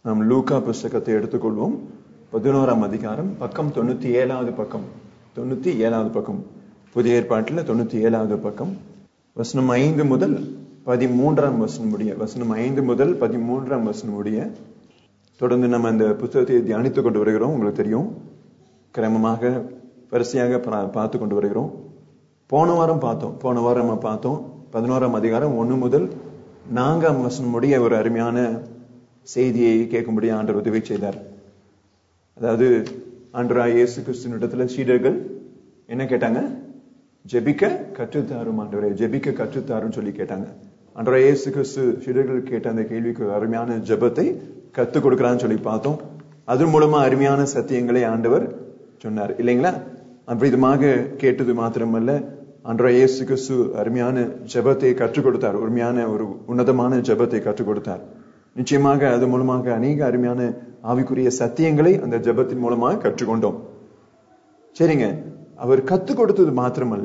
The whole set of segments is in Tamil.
நாம் லூக்கா புஸ்தகத்தை எடுத்துக்கொள்வோம் பதினோராம் அதிகாரம் பக்கம் தொண்ணூத்தி ஏழாவது பக்கம் தொண்ணூத்தி ஏழாவது பக்கம் புதிய ஏற்பாட்டில் தொண்ணூத்தி ஏழாவது பக்கம் வசனம் ஐந்து முதல் பதிமூன்றாம் வசனம் முடிய வசனம் ஐந்து முதல் பதிமூன்றாம் வசனம் முடிய தொடர்ந்து நம்ம அந்த புத்தகத்தை தியானித்துக் கொண்டு வருகிறோம் உங்களுக்கு தெரியும் கிரமமாக வரிசையாக பா- பார்த்து கொண்டு வருகிறோம் போன வாரம் பார்த்தோம் போன வாரம் நம்ம பார்த்தோம் பதினோராம் அதிகாரம் ஒண்ணு முதல் நான்காம் வசனம் முடிய ஒரு அருமையான செய்தியை கேட்கும்படி ஆண்டவர் உதவி செய்தார் அதாவது ஆண்டவராய் இயேசு கிறிஸ்துவினிடத்துல சீடர்கள் என்ன கேட்டாங்க ஜெபிக்க கற்றுத்தாரும் ஆண்டவரே ஜெபிக்க கற்றுத்தாருன்னு சொல்லி கேட்டாங்க ஆண்டவராய் இயேசு கிறிஸ்து சீடர்கள் கேட்ட அந்த கேள்விக்கு ஒரு அருமையான ஜெபத்தை கத்துக் கொடுக்கறான்னு சொல்லி பார்த்தோம் அது மூலமா அருமையான சத்தியங்களை ஆண்டவர் சொன்னார் இல்லைங்களா அவ்விதமாக கேட்டது மாத்திரமல்ல ஆண்டவராய் இயேசு கிறிஸ்து அருமையான ஜெபத்தை கற்றுக் கொடுத்தார் உண்மையான ஒரு உன்னதமான ஜெபத்தை கற்றுக் கொடுத்தார் நிச்சயமாக அது மூலமாக அநேக அருமையான ஆவிக்குரிய சத்தியங்களை அந்த ஜெபத்தின் மூலமாக கற்றுக்கொண்டோம் சரிங்க அவர் கத்துக் கொடுத்தது மாத்திரமல்ல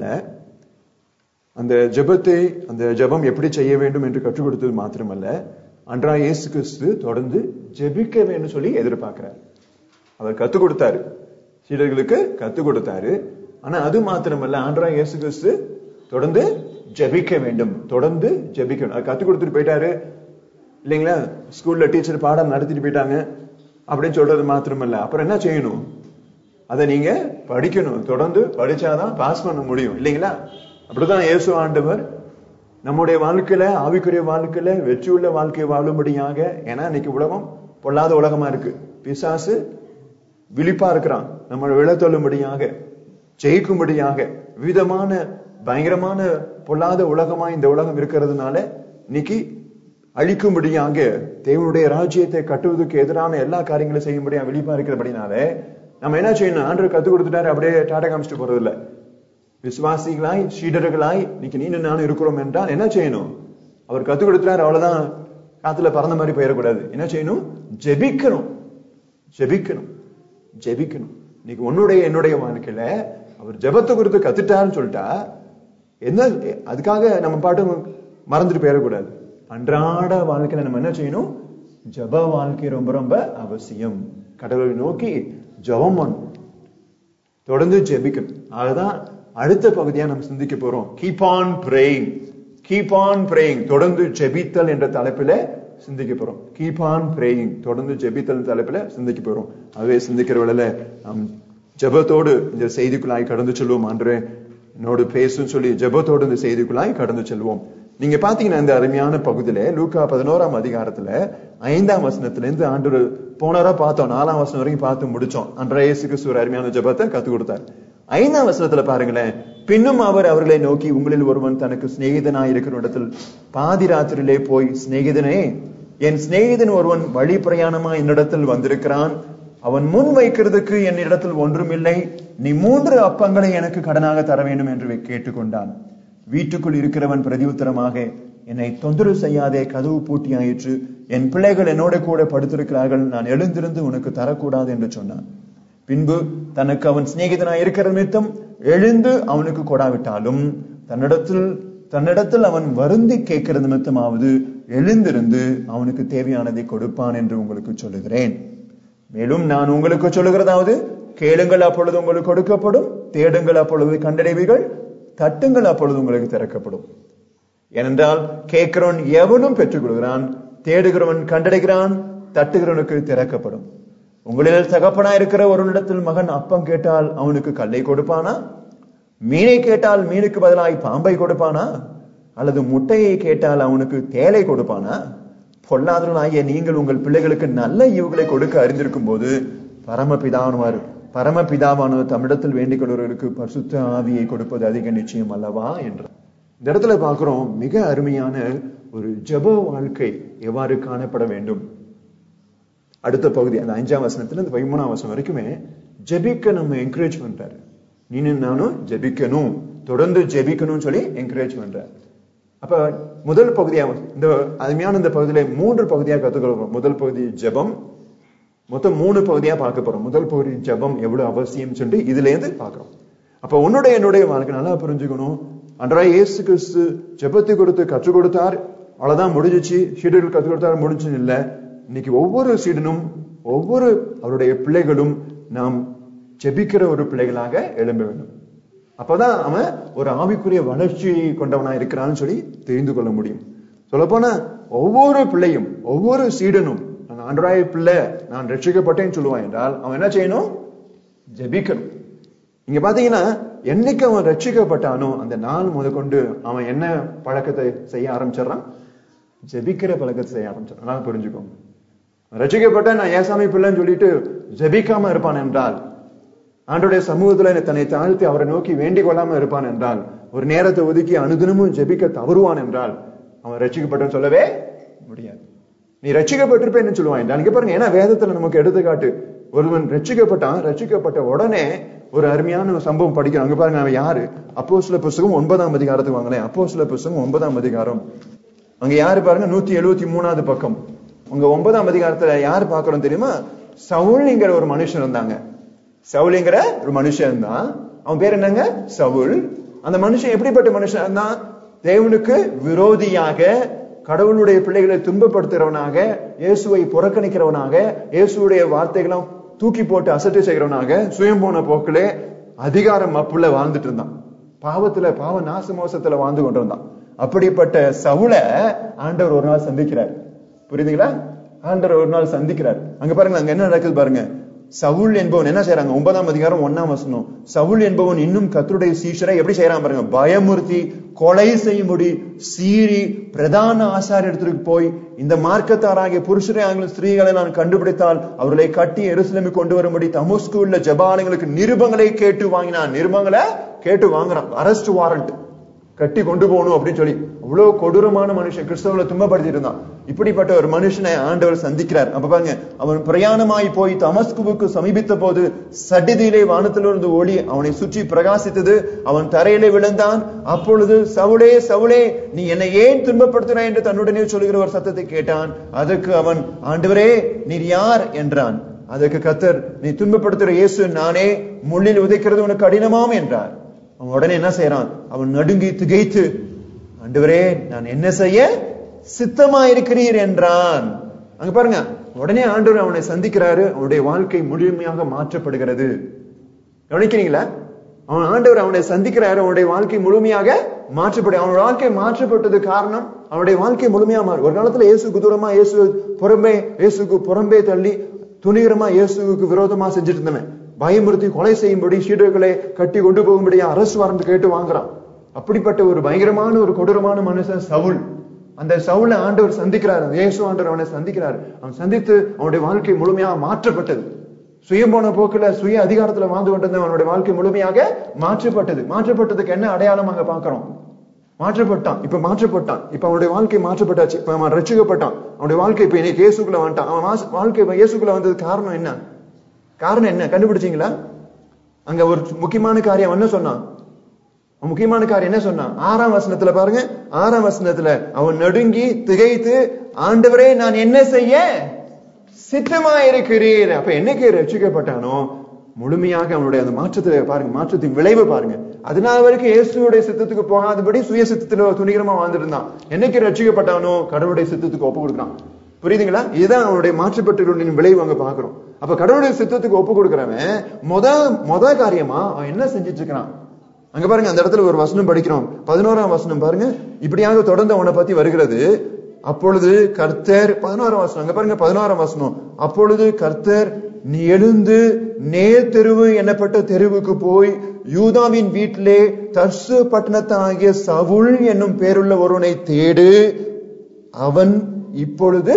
அந்த ஜெபத்தை அந்த ஜெபம் எப்படி செய்ய வேண்டும் என்று கற்றுக் கொடுத்தது மாத்திரமல்ல அன்றா இயேசு கிறிஸ்து தொடர்ந்து ஜெபிக்க வேண்டும் சொல்லி எதிர்பார்க்கிறார் அவர் கத்துக் கொடுத்தாரு சீடர்களுக்கு கத்துக் கொடுத்தாரு ஆனா அது மாத்திரமல்ல ஆண்டரா இயேசு கிறிஸ்து தொடர்ந்து ஜெபிக்க வேண்டும் தொடர்ந்து ஜெபிக்கணும் அது கத்துக் கொடுத்துட்டு போயிட்டாரு இல்லைங்களா ஸ்கூல்ல டீச்சர் பாடம் நடத்திட்டு போயிட்டாங்க அப்படின்னு சொல்றது மாத்திரமல்ல அப்புறம் என்ன செய்யணும் அதை நீங்க படிக்கணும் தொடர்ந்து படிச்சாதான் பாஸ் பண்ண முடியும் இல்லைங்களா அப்படிதான் இயேசு ஆண்டவர் நம்முடைய வாழ்க்கையில ஆவிக்குரிய வாழ்க்கையில வெற்றி உள்ள வாழ்க்கையை வாழும்படியாக ஏன்னா இன்னைக்கு உலகம் பொல்லாத உலகமா இருக்கு பிசாசு விழிப்பா இருக்கிறான் நம்ம விழத்தொள்ளும்படியாக ஜெயிக்கும்படியாக விதமான பயங்கரமான பொல்லாத உலகமா இந்த உலகம் இருக்கிறதுனால இன்னைக்கு அழிக்கும்படியாக தேவனுடைய ராஜ்யத்தை கட்டுவதற்கு எதிரான எல்லா காரியங்களும் செய்யும்படியா விழிப்பா இருக்கிறபடினால நம்ம என்ன செய்யணும் ஆண்டவர் கத்து கொடுத்துட்டாரு அப்படியே டாடா காமிச்சிட்டு போறது இல்ல விசுவாசிகளாய் சீடர்களாய் இன்னைக்கு நீனு நானும் இருக்கிறோம் என்றால் என்ன செய்யணும் அவர் கத்து கொடுத்துட்டாரு அவ்வளவுதான் காத்துல பறந்த மாதிரி போயிடக்கூடாது என்ன செய்யணும் ஜெபிக்கணும் ஜெபிக்கணும் ஜெபிக்கணும் இன்னைக்கு உன்னுடைய என்னுடைய வாழ்க்கையில அவர் ஜெபத்தை குறித்து கத்துட்டாருன்னு சொல்லிட்டா என்ன அதுக்காக நம்ம பாட்டு மறந்துட்டு போயிடக்கூடாது அன்றாட வாழ்க்கையில நம்ம என்ன செய்யணும் ஜெப வாழ்க்கை ரொம்ப ரொம்ப அவசியம் கடவுளை நோக்கி ஜெபம் பண்ணணும் தொடர்ந்து ஜெபிக்கணும் அதுதான் அடுத்த பகுதியா நம்ம சிந்திக்க போறோம் keep on praying keep on praying தொடர்ந்து ஜெபித்தல் என்ற தலைப்பில சிந்திக்க போறோம் கீப் ஆன் பிரேயிங் தொடர்ந்து ஜெபித்தல் தலைப்பில சிந்திக்க போறோம் அதுவே சிந்திக்கிற வேளையில நாம் ஜெபத்தோடு இந்த செய்திக்குள்ளாய் கடந்து செல்வோம் அன்று என்னோடு பேசும் சொல்லி ஜெபத்தோடு இந்த செய்திக்குள்ளாய் கடந்து செல்வோம் நீங்க பாத்தீங்கன்னா இந்த அருமையான பகுதியில லூக்கா பதினோராம் அதிகாரத்துல ஐந்தாம் வசனத்துல இருந்து ஆண்டு போனரா பார்த்தோம் நாலாம் வசனம் வரைக்கும் பார்த்து முடிச்சோம் அன்றைய இயேசு கிறிஸ்து ஒரு அருமையான ஜெபத்தை கத்து கொடுத்தார் ஐந்தாம் வசனத்துல பாருங்களேன் பின்னும் அவர் அவர்களை நோக்கி உங்களில் ஒருவன் தனக்கு சிநேகிதனாய் இருக்கிற இடத்தில் பாதி ராத்திரியிலே போய் சிநேகிதனே என் சிநேகிதன் ஒருவன் வழி பிரயாணமா என்னிடத்தில் வந்திருக்கிறான் அவன் முன் வைக்கிறதுக்கு என் இடத்தில் ஒன்றுமில்லை நீ மூன்று அப்பங்களை எனக்கு கடனாக தர வேண்டும் என்று கேட்டுக்கொண்டான் வீட்டுக்குள் இருக்கிறவன் பிரதியுத்தரமாக என்னை தொந்தரவு செய்யாதே கதவு பூட்டியாயிற்று என் பிள்ளைகள் என்னோட கூட படுத்திருக்கிறார்கள் நான் எழுந்திருந்து உனக்கு தரக்கூடாது என்று சொன்னான் பின்பு தனக்கு அவன் சிநேகிதனாய் இருக்கிற நிமித்தம் எழுந்து அவனுக்கு கொடாவிட்டாலும் தன்னிடத்தில் தன்னிடத்தில் அவன் வருந்தி கேட்கிற நிமித்தமாவது எழுந்திருந்து அவனுக்கு தேவையானதை கொடுப்பான் என்று உங்களுக்கு சொல்லுகிறேன் மேலும் நான் உங்களுக்கு சொல்லுகிறதாவது கேளுங்கள் அப்பொழுது உங்களுக்கு கொடுக்கப்படும் தேடுங்கள் அப்பொழுது கண்டடைவீர்கள் தட்டுங்கள் அப்பொழுது உங்களுக்கு திறக்கப்படும் ஏனென்றால் கேட்கிறவன் எவனும் பெற்றுக் கொள்கிறான் தேடுகிறவன் கண்டடைகிறான் தட்டுகிறவனுக்கு திறக்கப்படும் உங்களில் தகப்பனா இருக்கிற ஒரு மகன் அப்பம் கேட்டால் அவனுக்கு கல்லை கொடுப்பானா மீனை கேட்டால் மீனுக்கு பதிலாய் பாம்பை கொடுப்பானா அல்லது முட்டையை கேட்டால் அவனுக்கு தேலை கொடுப்பானா பொல்லாதவனாகிய நீங்கள் உங்கள் பிள்ளைகளுக்கு நல்ல ஈவுகளை கொடுக்க அறிந்திருக்கும் போது பரமபிதானவர் பரமபிதாவானவர் தமிழத்தில் வேண்டிக் கொள்வர்களுக்கு பரிசுத்த ஆவியை கொடுப்பது அதிக நிச்சயம் அல்லவா என்றார் இந்த இடத்துல பார்க்கிறோம் மிக அருமையான ஒரு ஜப வாழ்க்கை எவ்வாறு காணப்பட வேண்டும் அடுத்த பகுதி அந்த அஞ்சாம் வசனத்துல இந்த பதிமூணாம் வசனம் வரைக்குமே ஜெபிக்க நம்ம என்கரேஜ் பண்றாரு நீனு நானும் ஜெபிக்கணும் தொடர்ந்து ஜெபிக்கணும்னு சொல்லி என்கரேஜ் பண்றாரு அப்ப முதல் பகுதியா இந்த அருமையான இந்த பகுதியில மூன்று பகுதியா கத்துக்கிறோம் முதல் பகுதி ஜெபம் மொத்தம் மூணு பகுதியா பார்க்க போறோம் முதல் பகுதி ஜெபம் எவ்வளவு அவசியம் சொல்லிட்டு இதுல இருந்து பாக்குறோம் அப்ப உன்னுடைய என்னுடைய வாழ்க்கை நல்லா புரிஞ்சுக்கணும் அன்றா இயேசு கிறிஸ்து ஜெபத்தை கொடுத்து கற்றுக் கொடுத்தார் அவ்வளவுதான் முடிஞ்சிச்சு ஷீடர்கள் கற்றுக் கொடுத்தார் முடிஞ்சு இல்ல இன்னைக்கு ஒவ்வொரு சீடனும் ஒவ்வொரு அவருடைய பிள்ளைகளும் நாம் ஜெபிக்கிற ஒரு பிள்ளைகளாக எழும்ப வேண்டும் அப்பதான் அவன் ஒரு ஆவிக்குரிய வளர்ச்சி கொண்டவனா இருக்கிறான்னு சொல்லி தெரிந்து கொள்ள முடியும் சொல்லப்போனா ஒவ்வொரு பிள்ளையும் ஒவ்வொரு சீடனும் நான் ஆண்டராய பிள்ளை நான் ரட்சிக்கப்பட்டேன்னு சொல்லுவான் என்றால் அவன் என்ன செய்யணும் ஜெபிக்கணும் இங்க பாத்தீங்கன்னா என்னைக்கு அவன் ரட்சிக்கப்பட்டானோ அந்த நாள் முதற்கொண்டு அவன் என்ன பழக்கத்தை செய்ய ஆரம்பிச்சிடறான் ஜெபிக்கிற பழக்கத்தை செய்ய ஆரம்பிச்சிடறான் அதனால புரிஞ்சுக்கோங்க ரட்சிக்கப்பட்ட நான் ஏசாமி பிள்ளைன்னு சொல்லிட்டு ஜெபிக்காம இருப்பான் என்றால் ஆண்டுடைய சமூகத்துல தன்னை தாழ்த்தி அவரை நோக்கி வேண்டிக் கொள்ளாம இருப்பான் என்றால் ஒரு நேரத்தை ஒதுக்கி அனுதினமும் ஜெபிக்க தவறுவான் என்றால் அவன் ரட்சிக்கப்பட்டன்னு சொல்லவே முடியாது நீ ரட்சிக்கப்பட்டிருப்பேன்னு சொல்லுவான் என்றால் இங்க பாருங்க ஏன்னா வேதத்துல நமக்கு எடுத்துக்காட்டு ஒருவன் ரட்சிக்கப்பட்டான் ரட்சிக்கப்பட்ட உடனே ஒரு அருமையான ஒரு சம்பவம் படிக்கிறோம் அங்க பாருங்க அவன் யாரு அப்போ சில புஸ்தகம் ஒன்பதாம் அதிகாரத்துக்கு வாங்களேன் அப்போ சில புஸ்தகம் ஒன்பதாம் அதிகாரம் அங்க யாரு பாருங்க நூத்தி எழுபத்தி மூணாவது பக்கம் உங்க ஒன்பதாம் அதிகாரத்துல யாரு பாக்குறோம் தெரியுமா சவுல்ங்கிற ஒரு மனுஷன் இருந்தாங்க சவுலிங்கிற ஒரு மனுஷன் இருந்தான் அவன் பேர் என்னங்க சவுல் அந்த மனுஷன் எப்படிப்பட்ட மனுஷன் இருந்தான் தேவனுக்கு விரோதியாக கடவுளுடைய பிள்ளைகளை துன்பப்படுத்துறவனாக இயேசுவை புறக்கணிக்கிறவனாக இயேசுடைய வார்த்தைகளும் தூக்கி போட்டு அசட்டை செய்கிறவனாக சுயம் போன போக்கிலே அதிகாரம் மப்புல வாழ்ந்துட்டு இருந்தான் பாவத்துல பாவ நாச மோசத்துல வாழ்ந்து கொண்டு வந்தான் அப்படிப்பட்ட சவுல ஆண்டவர் ஒரு நாள் சந்திக்கிறார் புரியுதுங்களா ஆண்டவர் ஒரு நாள் சந்திக்கிறார் அங்க பாருங்க அங்க என்ன நடக்குது பாருங்க சவுல் என்பவன் என்ன செய்யறாங்க ஒன்பதாம் அதிகாரம் ஒன்னாம் வசனம் சவுல் என்பவன் இன்னும் கத்தருடைய சீஷரை எப்படி செய்யறான் பாருங்க பயமுறுத்தி கொலை செய்யும்படி சீறி பிரதான ஆசாரியத்திற்கு போய் இந்த மார்க்கத்தாராகிய புருஷரை ஆங்கில ஸ்திரீகளை நான் கண்டுபிடித்தால் அவர்களை கட்டி எருசலேமி கொண்டு வரும்படி தமுஸ்கு உள்ள ஜபாலங்களுக்கு நிருபங்களை கேட்டு வாங்கினான் நிருபங்களை கேட்டு வாங்குறான் அரெஸ்ட் வாரண்ட் கட்டி கொண்டு போகணும் அப்படின்னு சொல்லி அவ்வளவு கொடூரமான மனுஷன் கிறிஸ்தவங்களை துன்பப்படுத்திட்டு இருந்தான் இப்படிப்பட்ட ஒரு மனுஷனை ஆண்டவர் சந்திக்கிறார் அப்ப பாருங்க அவன் பிரயாணமாய் போய் தமஸ்குவுக்கு சமீபித்த போது சடிதியிலே வானத்திலிருந்து ஒளி அவனை சுற்றி பிரகாசித்தது அவன் தரையிலே விழுந்தான் அப்பொழுது சவுளே சவுளே நீ என்னை ஏன் துன்பப்படுத்தினாய் என்று தன்னுடனே சொல்லுகிற ஒரு சத்தத்தை கேட்டான் அதற்கு அவன் ஆண்டவரே நீர் யார் என்றான் அதற்கு கத்தர் நீ துன்பப்படுத்துகிற இயேசு நானே முள்ளில் உதைக்கிறது உனக்கு கடினமாம் என்றார் அவன் உடனே என்ன செய்யறான் அவன் நடுங்கி திகைத்து ஆண்டவரே நான் என்ன செய்ய சித்தமா இருக்கிறீர் என்றான் அங்க பாருங்க உடனே ஆண்டவர் அவனை சந்திக்கிறாரு அவனுடைய வாழ்க்கை முழுமையாக மாற்றப்படுகிறது கவனிக்கிறீங்களா அவன் ஆண்டவர் அவனை சந்திக்கிறாரு அவனுடைய வாழ்க்கை முழுமையாக மாற்றப்படு அவனுடைய வாழ்க்கை மாற்றப்பட்டது காரணம் அவனுடைய வாழ்க்கை முழுமையா மாறும் ஒரு காலத்துல இயேசுக்கு தூரமா இயேசு புறம்பே இயேசுக்கு புறம்பே தள்ளி துணிகரமா இயேசுக்கு விரோதமா செஞ்சுட்டு இருந்தவன் பயமுறுத்தி கொலை செய்யும்படி சீடர்களை கட்டி கொண்டு போகும்படி அரசு வாரண்ட் கேட்டு வாங்குறான் அப்படிப்பட்ட ஒரு பயங்கரமான ஒரு கொடூரமான மனுஷன் சவுல் அந்த சவுல ஆண்டவர் சந்திக்கிறார் இயேசு ஆண்டவர் அவனை சந்திக்கிறார் அவன் சந்தித்து அவனுடைய வாழ்க்கை முழுமையாக மாற்றப்பட்டது சுயம் போன போக்குல சுய அதிகாரத்துல வாழ்ந்து கொண்டிருந்த அவனுடைய வாழ்க்கை முழுமையாக மாற்றப்பட்டது மாற்றப்பட்டதுக்கு என்ன அடையாளம் அங்க பாக்குறோம் மாற்றப்பட்டான் இப்ப மாற்றப்பட்டான் இப்ப அவனுடைய வாழ்க்கை மாற்றப்பட்டாச்சு இப்ப அவன் ரசிக்கப்பட்டான் அவனுடைய வாழ்க்கை இப்ப இன்னைக்கு இயேசுக்குள்ள வந்துட்டான் அவன் வாழ்க்கை இப்ப இயேசுக்குள்ள வந்தது காரணம் என்ன காரணம் என்ன கண்டுபிடிச்சீங்களா அங்க ஒரு முக்கியமான காரியம் என்ன சொன்னான் முக்கியமான காரியம் என்ன சொன்னான் ஆறாம் வசனத்துல பாருங்க ஆறாம் வசனத்துல அவன் நடுங்கி திகைத்து ஆண்டவரே நான் என்ன செய்ய சித்தமா இருக்கிறீர் அப்ப என்னைக்கு ரட்சிக்கப்பட்டானோ முழுமையாக அவனுடைய அந்த மாற்றத்துல பாருங்க மாற்றத்தின் விளைவு பாருங்க அதனால வரைக்கும் இயேசுடைய சித்தத்துக்கு போகாதபடி சுய சித்தத்துல துணிகரமா வாழ்ந்துட்டு இருந்தான் என்னைக்கு ரட்சிக்கப்பட்டானோ கடவுளுடைய சித்தத்துக்கு ஒப்பு கொடுக்குறான் புரியுதுங்களா இதுதான் அவனுடைய மாற்றப்பட்ட விளைவு அங்க பாக்குறோம் அப்ப கடவுளுடைய சித்தத்துக்கு ஒப்பு கொடுக்கிறவன் முத முத காரியமா அவன் என்ன செஞ்சிட்டு இருக்கிறான் அங்க பாருங்க அந்த இடத்துல ஒரு வசனம் படிக்கிறோம் பதினோராம் வசனம் பாருங்க இப்படியாக தொடர்ந்து அவனை பத்தி வருகிறது அப்பொழுது கர்த்தர் பதினோராம் வசனம் அங்க பாருங்க பதினோராம் வசனம் அப்பொழுது கர்த்தர் நீ எழுந்து நேர் தெருவு எனப்பட்ட தெருவுக்கு போய் யூதாவின் வீட்டிலே தர்சு பட்டணத்தாகிய சவுல் என்னும் பேருள்ள ஒருவனை தேடு அவன் இப்பொழுது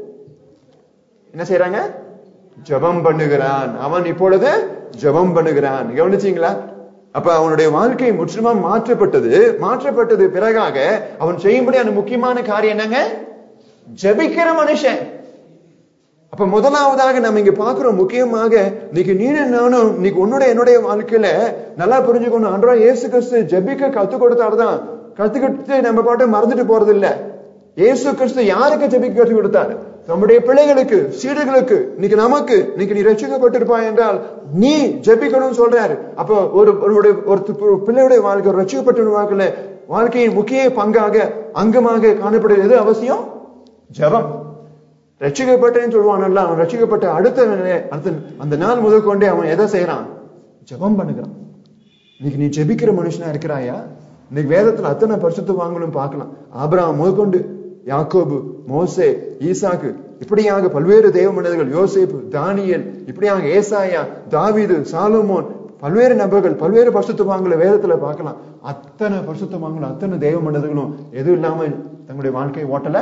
என்ன செய்யறாங்க ஜபம் பண்ணுகிறான் அவன் இப்பொழுது ஜபம் பண்ணுகிறான் கவனிச்சீங்களா அப்ப அவனுடைய வாழ்க்கை முற்றிலுமா மாற்றப்பட்டது மாற்றப்பட்டது பிறகாக அவன் செய்யும்படி அந்த முக்கியமான காரியம் என்னங்க ஜபிக்கிற மனுஷன் அப்ப முதலாவதாக நம்ம இங்க பாக்குறோம் முக்கியமாக இன்னைக்கு நீ நானும் இன்னைக்கு உன்னுடைய என்னுடைய வாழ்க்கையில நல்லா புரிஞ்சுக்கணும் அன்றா இயேசு கிறிஸ்து ஜபிக்க கத்து கொடுத்தாருதான் கத்துக்கிட்டு நம்ம பாட்டு மறந்துட்டு போறது இல்ல இயேசு கிறிஸ்து யாருக்கு ஜபிக்க கற்றுக் கொடுத்தாரு நம்முடைய பிள்ளைகளுக்கு சீடுகளுக்கு இன்னைக்கு நமக்கு இன்னைக்கு நீ ரசிக்கப்பட்டிருப்பாய் என்றால் நீ ஜெபிக்கணும்னு சொல்றாரு அப்போ ஒரு ஒரு ஒரு பிள்ளையுடைய வாழ்க்கை ஒரு ரசிக்கப்பட்ட வாழ்க்கையில வாழ்க்கையின் முக்கிய பங்காக அங்கமாக காணப்படுவது எது அவசியம் ஜபம் ரட்சிக்கப்பட்டேன்னு சொல்லுவானல்ல அவன் ரட்சிக்கப்பட்ட அடுத்த நிலை- அடுத்த அந்த நாள் முதல் கொண்டே அவன் எதை செய்யறான் ஜெபம் பண்ணுகிறான் இன்னைக்கு நீ ஜெபிக்கிற மனுஷனா இருக்கிறாயா இன்னைக்கு வேதத்துல அத்தனை பரிசுத்த வாங்கலும் பார்க்கலாம் ஆபிரகாம் முதற்கொண்டு யாக்கோபு மோசே ஈசாக்கு இப்படியாக பல்வேறு தேவ மனிதர்கள் யோசேப்பு தானியல் இப்படியாக ஏசாயா தாவீது சாலமோன் பல்வேறு நபர்கள் பல்வேறு பரிசுத்தவான்களை வேதத்துல பார்க்கலாம் அத்தனை பரிசுத்தவான்களும் அத்தனை தேவ மனிதர்களும் எதுவும் இல்லாம தங்களுடைய வாழ்க்கையை ஓட்டல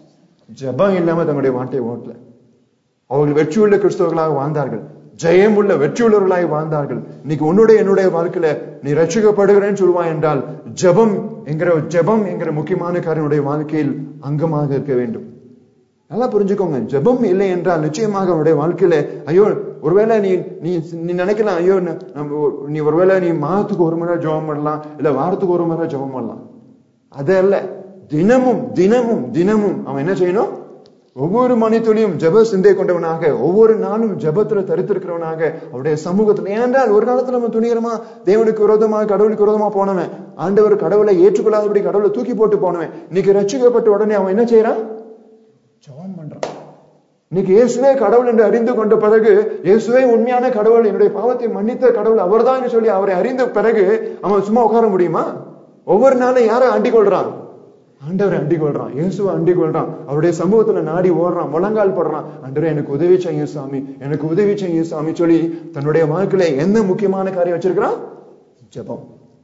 ஜெபம் இல்லாம தங்களுடைய வாழ்க்கையை ஓட்டல அவர்கள் வெற்றியுள்ள கிறிஸ்தவர்களாக வாழ்ந்தார்கள் ஜெயமுள்ள வெற்றியுள்ளவர்களாய் வாழ்ந்தார்கள் இன்னைக்கு உன்னுடைய என்னுடைய வாழ்க்கையில நீ ரட்சிக்கப்படுகிறேன்னு சொல்லுவாய் என்றால் ஜெபம் என்கிற ஜெபம் என்கிற முக்கியமான காரியனுடைய வாழ்க்கையில் அங்கமாக இருக்க வேண்டும் நல்லா புரிஞ்சுக்கோங்க ஜெபம் இல்லை என்றால் நிச்சயமாக அவனுடைய வாழ்க்கையில ஐயோ ஒருவேளை நீ நீ நீ நினைக்கலாம் ஐயோ ந- நம்ம ஒரு- நீ ஒருவேளை நீ மாதத்துக்கு ஒரு முறை ஜெபம் பண்ணலாம் இல்ல வாரத்துக்கு ஒரு முறை ஜெபம் பண்ணலாம் அதல்ல தினமும் தினமும் தினமும் அவன் என்ன செய்யணும் ஒவ்வொரு மணித்துளியும் ஜெப சிந்தை கொண்டவனாக ஒவ்வொரு நாளும் ஜெபத்துல தரித்திருக்கிறவனாக அவருடைய சமூகத்துல ஏனென்றால் ஒரு காலத்துல நம்ம துணிகரமா தேவனுக்கு விரோதமாக கடவுளுக்கு விரோதமா போனவன் ஆண்டவர் கடவுளை ஏற்றுக்கொள்ளாதபடி கடவுளை தூக்கி போட்டு போனவன் இன்னைக்கு ரட்சிக்கப்பட்ட உடனே அவன் என்ன செய்யறான் ஜெபம் பண்றான் இன்னைக்கு இயேசுவே கடவுள் என்று அறிந்து கொண்ட பிறகு இயேசுவே உண்மையான கடவுள் என்னுடைய பாவத்தை மன்னித்த கடவுள் அவர்தான் என்று சொல்லி அவரை அறிந்த பிறகு அவன் சும்மா உட்கார முடியுமா ஒவ்வொரு நாளும் யாரை அண்டிக் கொள்றான் ஆண்டவரை அண்டிக் கொள்றான் இயேசுவை அண்டிக் கொள்றான் அவருடைய சமூகத்துல நாடி ஓடுறான் முழங்கால் போடுறான் ஆண்டவரே எனக்கு உதவி செய்ய சாமி எனக்கு உதவி செய்ய சாமி சொல்லி தன்னுடைய வாழ்க்கையில என்ன முக்கியமான காரியம் வச்சிருக்கிறான் ஜெபம்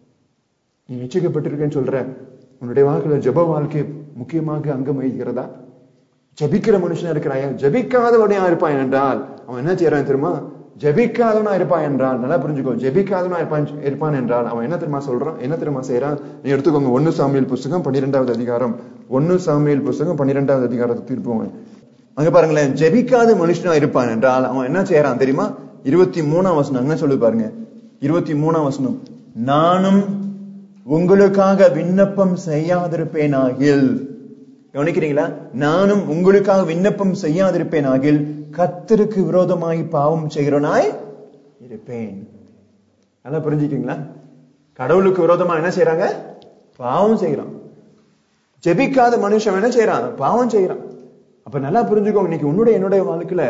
நீ ரட்சிக்கப்பட்டிருக்கேன்னு சொல்ற உன்னுடைய வாழ்க்கையில ஜெப வாழ்க்கை முக்கியமாக அங்கம் வகிக்கிறதா ஜெபிக்கிற மனுஷனா இருக்கிறாயா ஜெபிக்காதவனையா இருப்பான் என்றால் அவன் என்ன செய்யறான் தெரியுமா ஜெபிக்காதவனா இருப்பான் என்றால் நல்லா புரிஞ்சுக்கோ ஜெபிக்காதவனா இருப்பான் இருப்பான் என்றால் அவன் என்ன தெரியுமா சொல்றான் என்ன தெரியுமா செய்யறான் நீ எடுத்துக்கோங்க ஒன்னு சாமியல் புஸ்தகம் பன்னிரெண்டாவது அதிகாரம் ஒன்னு சாமியல் புஸ்தகம் பன்னிரெண்டாவது அதிகாரத்தை திருப்புவோங்க அங்க பாருங்களேன் ஜெபிக்காத மனுஷனா இருப்பான் என்றால் அவன் என்ன செய்யறான் தெரியுமா இருபத்தி மூணாம் வசனம் என்ன சொல்லு பாருங்க இருபத்தி மூணாம் வசனம் நானும் உங்களுக்காக விண்ணப்பம் செய்யாதிருப்பேனாகில் கவனிக்கிறீங்களா நானும் உங்களுக்காக விண்ணப்பம் செய்யாதிருப்பேனாகில் கர்த்தருக்கு விரோதமாய் பாவம் செய்கிறனாய் இருப்பேன் நல்லா புரிஞ்சுக்கீங்களா கடவுளுக்கு விரோதமா என்ன செய்யறாங்க பாவம் செய்யறான் ஜெபிக்காத மனுஷன் என்ன செய்யறான் பாவம் செய்யறான் அப்ப நல்லா புரிஞ்சுக்கோங்க இன்னைக்கு உன்னுடைய என்னுடைய வாழ்க்கையில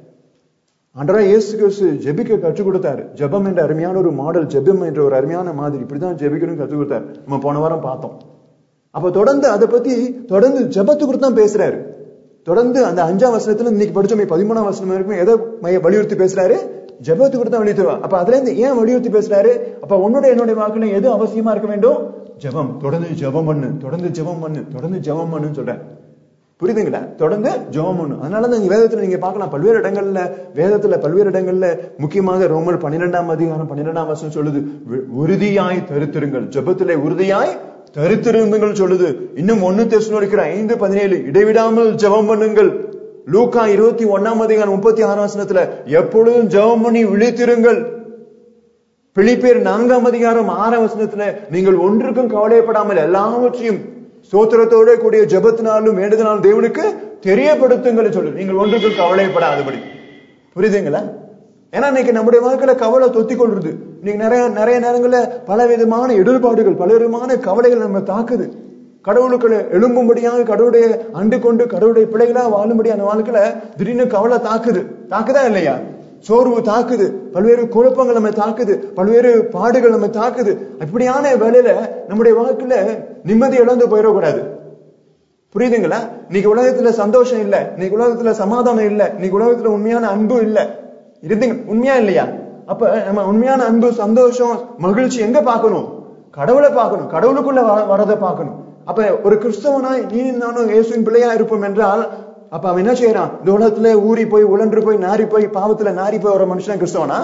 ஆண்டவரா இயேசு கிறிஸ்து ஜெபிக்க கற்றுக் கொடுத்தாரு ஜெபம் என்ற அருமையான ஒரு மாடல் ஜெபம் என்ற ஒரு அருமையான மாதிரி இப்படிதான் ஜெபிக்கணும் கற்றுக் கொடுத்தாரு நம்ம போன வாரம் பார்த்தோம் அப்ப தொடர்ந்து அதை பத்தி தொடர்ந்து ஜெபத்து குறித்து தான் பேசுறாரு தொடர்ந்து அந்த அஞ்சாம் வசனத்துல இன்னைக்கு படிச்சோமே பதிமூணாம் வசனம் வரைக்கும் எதை மைய வலியுறுத்தி பேசுறாரு ஜெபத்து குறித்து தான் வலியுறுத்துவா அப்ப அதுல இருந்து ஏன் வலியுறுத்தி பேசுறாரு அப்ப உன்னோட என்னுடைய வாக்குல எது அவசியமா இருக்க வேண்டும் ஜெபம் தொடர்ந்து ஜெபம் பண்ணு தொடர்ந்து ஜெபம் பண்ணு தொடர்ந்து ஜெபம் பண்ணுன்னு சொல்றேன் புரியுதுங்களா தொடர்ந்து ஜெபம் பண்ணு அதனாலதான் நீங்க வேதத்துல நீங்க பார்க்கலாம் பல்வேறு இடங்கள்ல வேதத்துல பல்வேறு இடங்கள்ல முக்கியமாக ரோமர் பன்னிரெண்டாம் அதிகாரம் பன்னிரெண்டாம் வருஷம் சொல்லுது வி- உறுதியாய் தரித்திருங்கள் ஜெபத்திலே உறுதியாய் தரித்திருங்கள் சொல்லுது இன்னும் ஒண்ணு தெசலோனிக்கிற ஐந்து பதினேழு இடைவிடாமல் ஜெபம் பண்ணுங்கள் லூக்கா இருபத்தி ஒண்ணாம் அதிகாரம் முப்பத்தி ஆறாம் வசனத்துல எப்பொழுதும் ஜெபம் பண்ணி விழித்திருங்கள் பிலிப்பேர் நான்காம் அதிகாரம் ஆறாம் வசனத்துல நீங்கள் ஒன்றுக்கும் கவலைப்படாமல் எல்லாவற்றையும் சோத்திரத்தோட கூடிய ஜெபத்தினாலும் வேண்டுதனாலும் தேவனுக்கு தெரியப்படுத்துங்கள் சொல்லு நீங்கள் ஒன்றுக்கும் கவலைப்படாதபடி புரியுதுங்களா ஏன்னா இன்னைக்கு நம்முடைய வாழ்க்கையில கவலை தொத்தி கொள்றது இன்னைக்கு நிறைய நிறைய நேரங்கள்ல பல விதமான இடர்பாடுகள் பல விதமான கவலைகள் நம்ம தாக்குது கடவுளுக்கு எழும்பும்படியாக கடவுளுடைய அண்டு கொண்டு கடவுளுடைய பிள்ளைகளா வாழும்படியான வாழ்க்கையில திடீர்னு கவலை தாக்குது தாக்குதா இல்லையா சோர்வு தாக்குது பல்வேறு குழப்பங்கள் நம்ம தாக்குது பல்வேறு பாடுகள் நம்ம தாக்குது இப்படியான வேலையில நம்முடைய வாழ்க்கையில நிம்மதி இழந்து போயிடக்கூடாது புரியுதுங்களா இன்னைக்கு உலகத்துல சந்தோஷம் இல்ல இன்னைக்கு உலகத்துல சமாதானம் இல்ல இன்னைக்கு உலகத்துல உண்மையான அன்பு இல்ல இருந்தீங்க உண்மையா இல்லையா அப்ப நம்ம உண்மையான அன்பு சந்தோஷம் மகிழ்ச்சி எங்க பார்க்கணும் கடவுளை பார்க்கணும் கடவுளுக்குள்ள வ- வரதை பார்க்கணும் அப்ப ஒரு கிறிஸ்தவனாய் நீ நானும் இயேசுவின் பிள்ளையா இருப்போம் என்றால் அப்ப அவன் என்ன செய்யறான் இந்த உலகத்துல ஊறி போய் உழன்று போய் நாரி போய் பாவத்துல நாரி போய் ஒரு மனுஷன் கிறிஸ்தவனா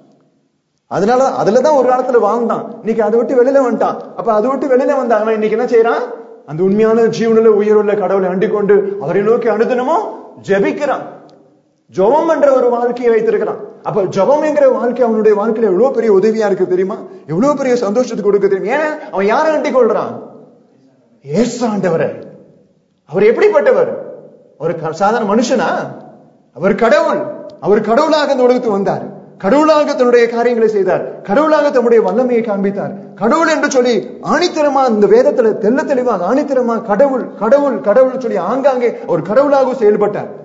அதனால அதுலதான் ஒரு காலத்துல வாழ்ந்தான் இன்னைக்கு அதை விட்டு வெளியில வந்துட்டான் அப்ப அதை விட்டு வெளியில வந்த அவன் இன்னைக்கு என்ன செய்யறான் அந்த உண்மையான ஜீவனில உயிருள்ள கடவுளை அண்டிக் கொண்டு அவரை நோக்கி அனுதினமோ ஜெபிக்கிறான் ஜெபம் என்ற ஒரு வாழ்க்கையை வைத்திருக்கிறான் அப்ப ஜெபம் என்கிற வாழ்க்கை அவனுடைய வாழ்க்கையில எவ்வளவு பெரிய உதவியா இருக்கு தெரியுமா எவ்வளவு பெரிய சந்தோஷத்துக்கு கொடுக்க தெரியுமா ஏன் அவன் யாரை அண்டிக் கொள்றான் ஏசாண்டவரை அவர் எப்படிப்பட்டவர் ஒரு க- சாதாரண மனுஷனா அவர் கடவுள் அவர் கடவுளாக இந்த உலகத்துக்கு வந்தார் கடவுளாக தன்னுடைய காரியங்களை செய்தார் கடவுளாக தன்னுடைய வல்லமையை காண்பித்தார் கடவுள் என்று சொல்லி ஆணித்தரமா இந்த வேதத்துல தெள்ள தெளிவாக ஆணித்தரமா கடவுள் கடவுள் கடவுள் சொல்லி ஆங்காங்கே ஒரு கடவுளாக செயல்பட்டார்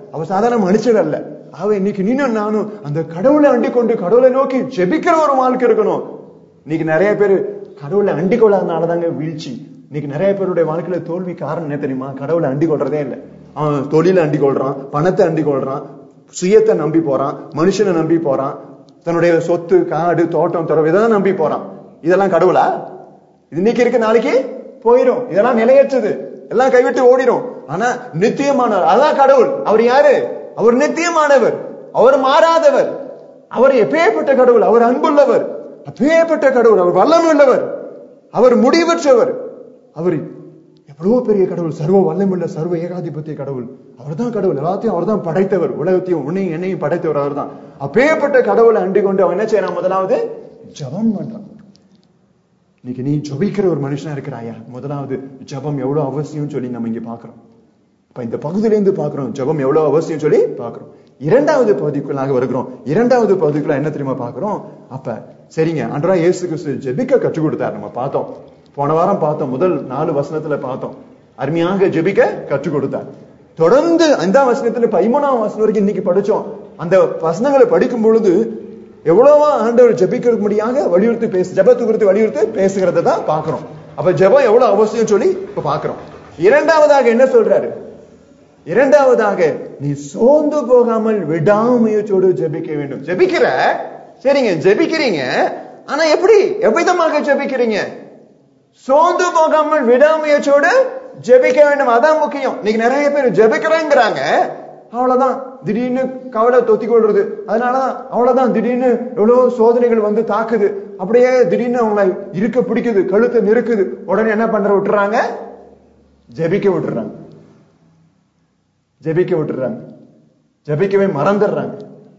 அவர் சாதாரண மனுஷர் அல்ல அவ இன்னைக்கு நீனும் நானும் அந்த கடவுளை அண்டிக் கொண்டு கடவுளை நோக்கி ஜெபிக்கிற ஒரு வாழ்க்கை இருக்கணும் இன்னைக்கு நிறைய பேர் கடவுளை அண்டிக் கொள்ளாதனாலதாங்க வீழ்ச்சி இன்னைக்கு நிறைய பேருடைய வாழ்க்கையில தோல்வி காரணம் என்ன தெரியுமா கடவுளை அண்டிக் கொள்றதே இல்லை அவன் தொழிலை அண்டிக் கொள்றான் பணத்தை அண்டிக் கொள்றான் சுயத்தை நம்பி போறான் மனுஷனை நம்பி போறான் தன்னுடைய சொத்து காடு தோட்டம் துறவு இதெல்லாம் நம்பி போறான் இதெல்லாம் கடவுளா இது இன்னைக்கு இருக்கு நாளைக்கு போயிடும் இதெல்லாம் நிலையற்றது எல்லாம் கைவிட்டு ஓடிடும் ஆனா நித்தியமானவர் அதான் கடவுள் அவர் யாரு அவர் நித்தியமானவர் அவர் மாறாதவர் அவர் எப்பேற்பட்ட கடவுள் அவர் அன்புள்ளவர் அப்பேற்பட்ட கடவுள் அவர் வல்லமை உள்ளவர் அவர் முடிவற்றவர் அவர் எவ்வளவு பெரிய கடவுள் சர்வ வல்லமுள்ள சர்வ ஏகாதிபத்திய கடவுள் அவர்தான் கடவுள் எல்லாத்தையும் அவர்தான் படைத்தவர் உலகத்தையும் உன்னையும் என்னையும் படைத்தவர் அவர்தான் அப்பேற்பட்ட கடவுளை அண்டிக் கொண்டு அவன் என்ன செய்யறான் முதலாவது ஜபம் பண்றான் இன்னைக்கு நீ ஜபிக்கிற ஒரு மனுஷனா இருக்கிறாயா முதலாவது ஜபம் எவ்வளவு அவசியம் சொல்லி நம்ம இங்க பாக்குறோம் இப்ப இந்த பகுதியிலிருந்து பாக்குறோம் ஜபம் எவ்வளவு அவசியம் சொல்லி பாக்குறோம் இரண்டாவது பகுதிக்குள்ளாக வருகிறோம் இரண்டாவது பகுதிக்குள்ள என்ன தெரியுமா பாக்குறோம் அப்ப சரிங்க அன்றா இயேசு கிறிஸ்து ஜெபிக்க கற்றுக் கொடுத்தார் நம்ம பார்த்தோம் போன வாரம் பார்த்தோம் முதல் நாலு வசனத்துல பார்த்தோம் அருமையாக ஜெபிக்க கற்றுக் கொடுத்தார் தொடர்ந்து ஐந்தாம் வசனத்துல பதிமூணாம் வசனம் வரைக்கும் இன்னைக்கு படிச்சோம் அந்த வசனங்களை படிக்கும் பொழுது எவ்வளவா ஆண்டவர் ஜெபிக்கிறதுபடியாக வலியுறுத்தி பேசு ஜெபத்து குறித்து வலியுறுத்தி பேசுகிறத தான் பாக்குறோம் அப்ப ஜெபம் எவ்வளவு அவசியம் சொல்லி இப்ப பாக்குறோம் இரண்டாவதாக என்ன சொல்றாரு இரண்டாவதாக நீ சோர்ந்து போகாமல் விடாமுயற்சியோடு ஜெபிக்க வேண்டும் ஜெபிக்கிற சரிங்க ஜெபிக்கிறீங்க ஆனா எப்படி எவ்விதமாக ஜெபிக்கிறீங்க சோர்ந்து போகாமல் விடாமுயற்சியோடு ஜெபிக்க வேண்டும் அதான் முக்கியம் இன்னைக்கு நிறைய பேர் ஜெபிக்கிறேங்கிறாங்க அவ்வளவுதான் திடீர்னு கவலை தொத்தி கொள்றது அதனாலதான் அவ்வளவுதான் திடீர்னு எவ்வளவு சோதனைகள் வந்து தாக்குது அப்படியே திடீர்னு அவங்கள இருக்க பிடிக்குது கழுத்தை நெருக்குது உடனே என்ன பண்ற விட்டுறாங்க ஜெபிக்க விட்டுறாங்க ஜெபிக்க விட்டுறாங்க ஜெபிக்கவே மறந்துடுறாங்க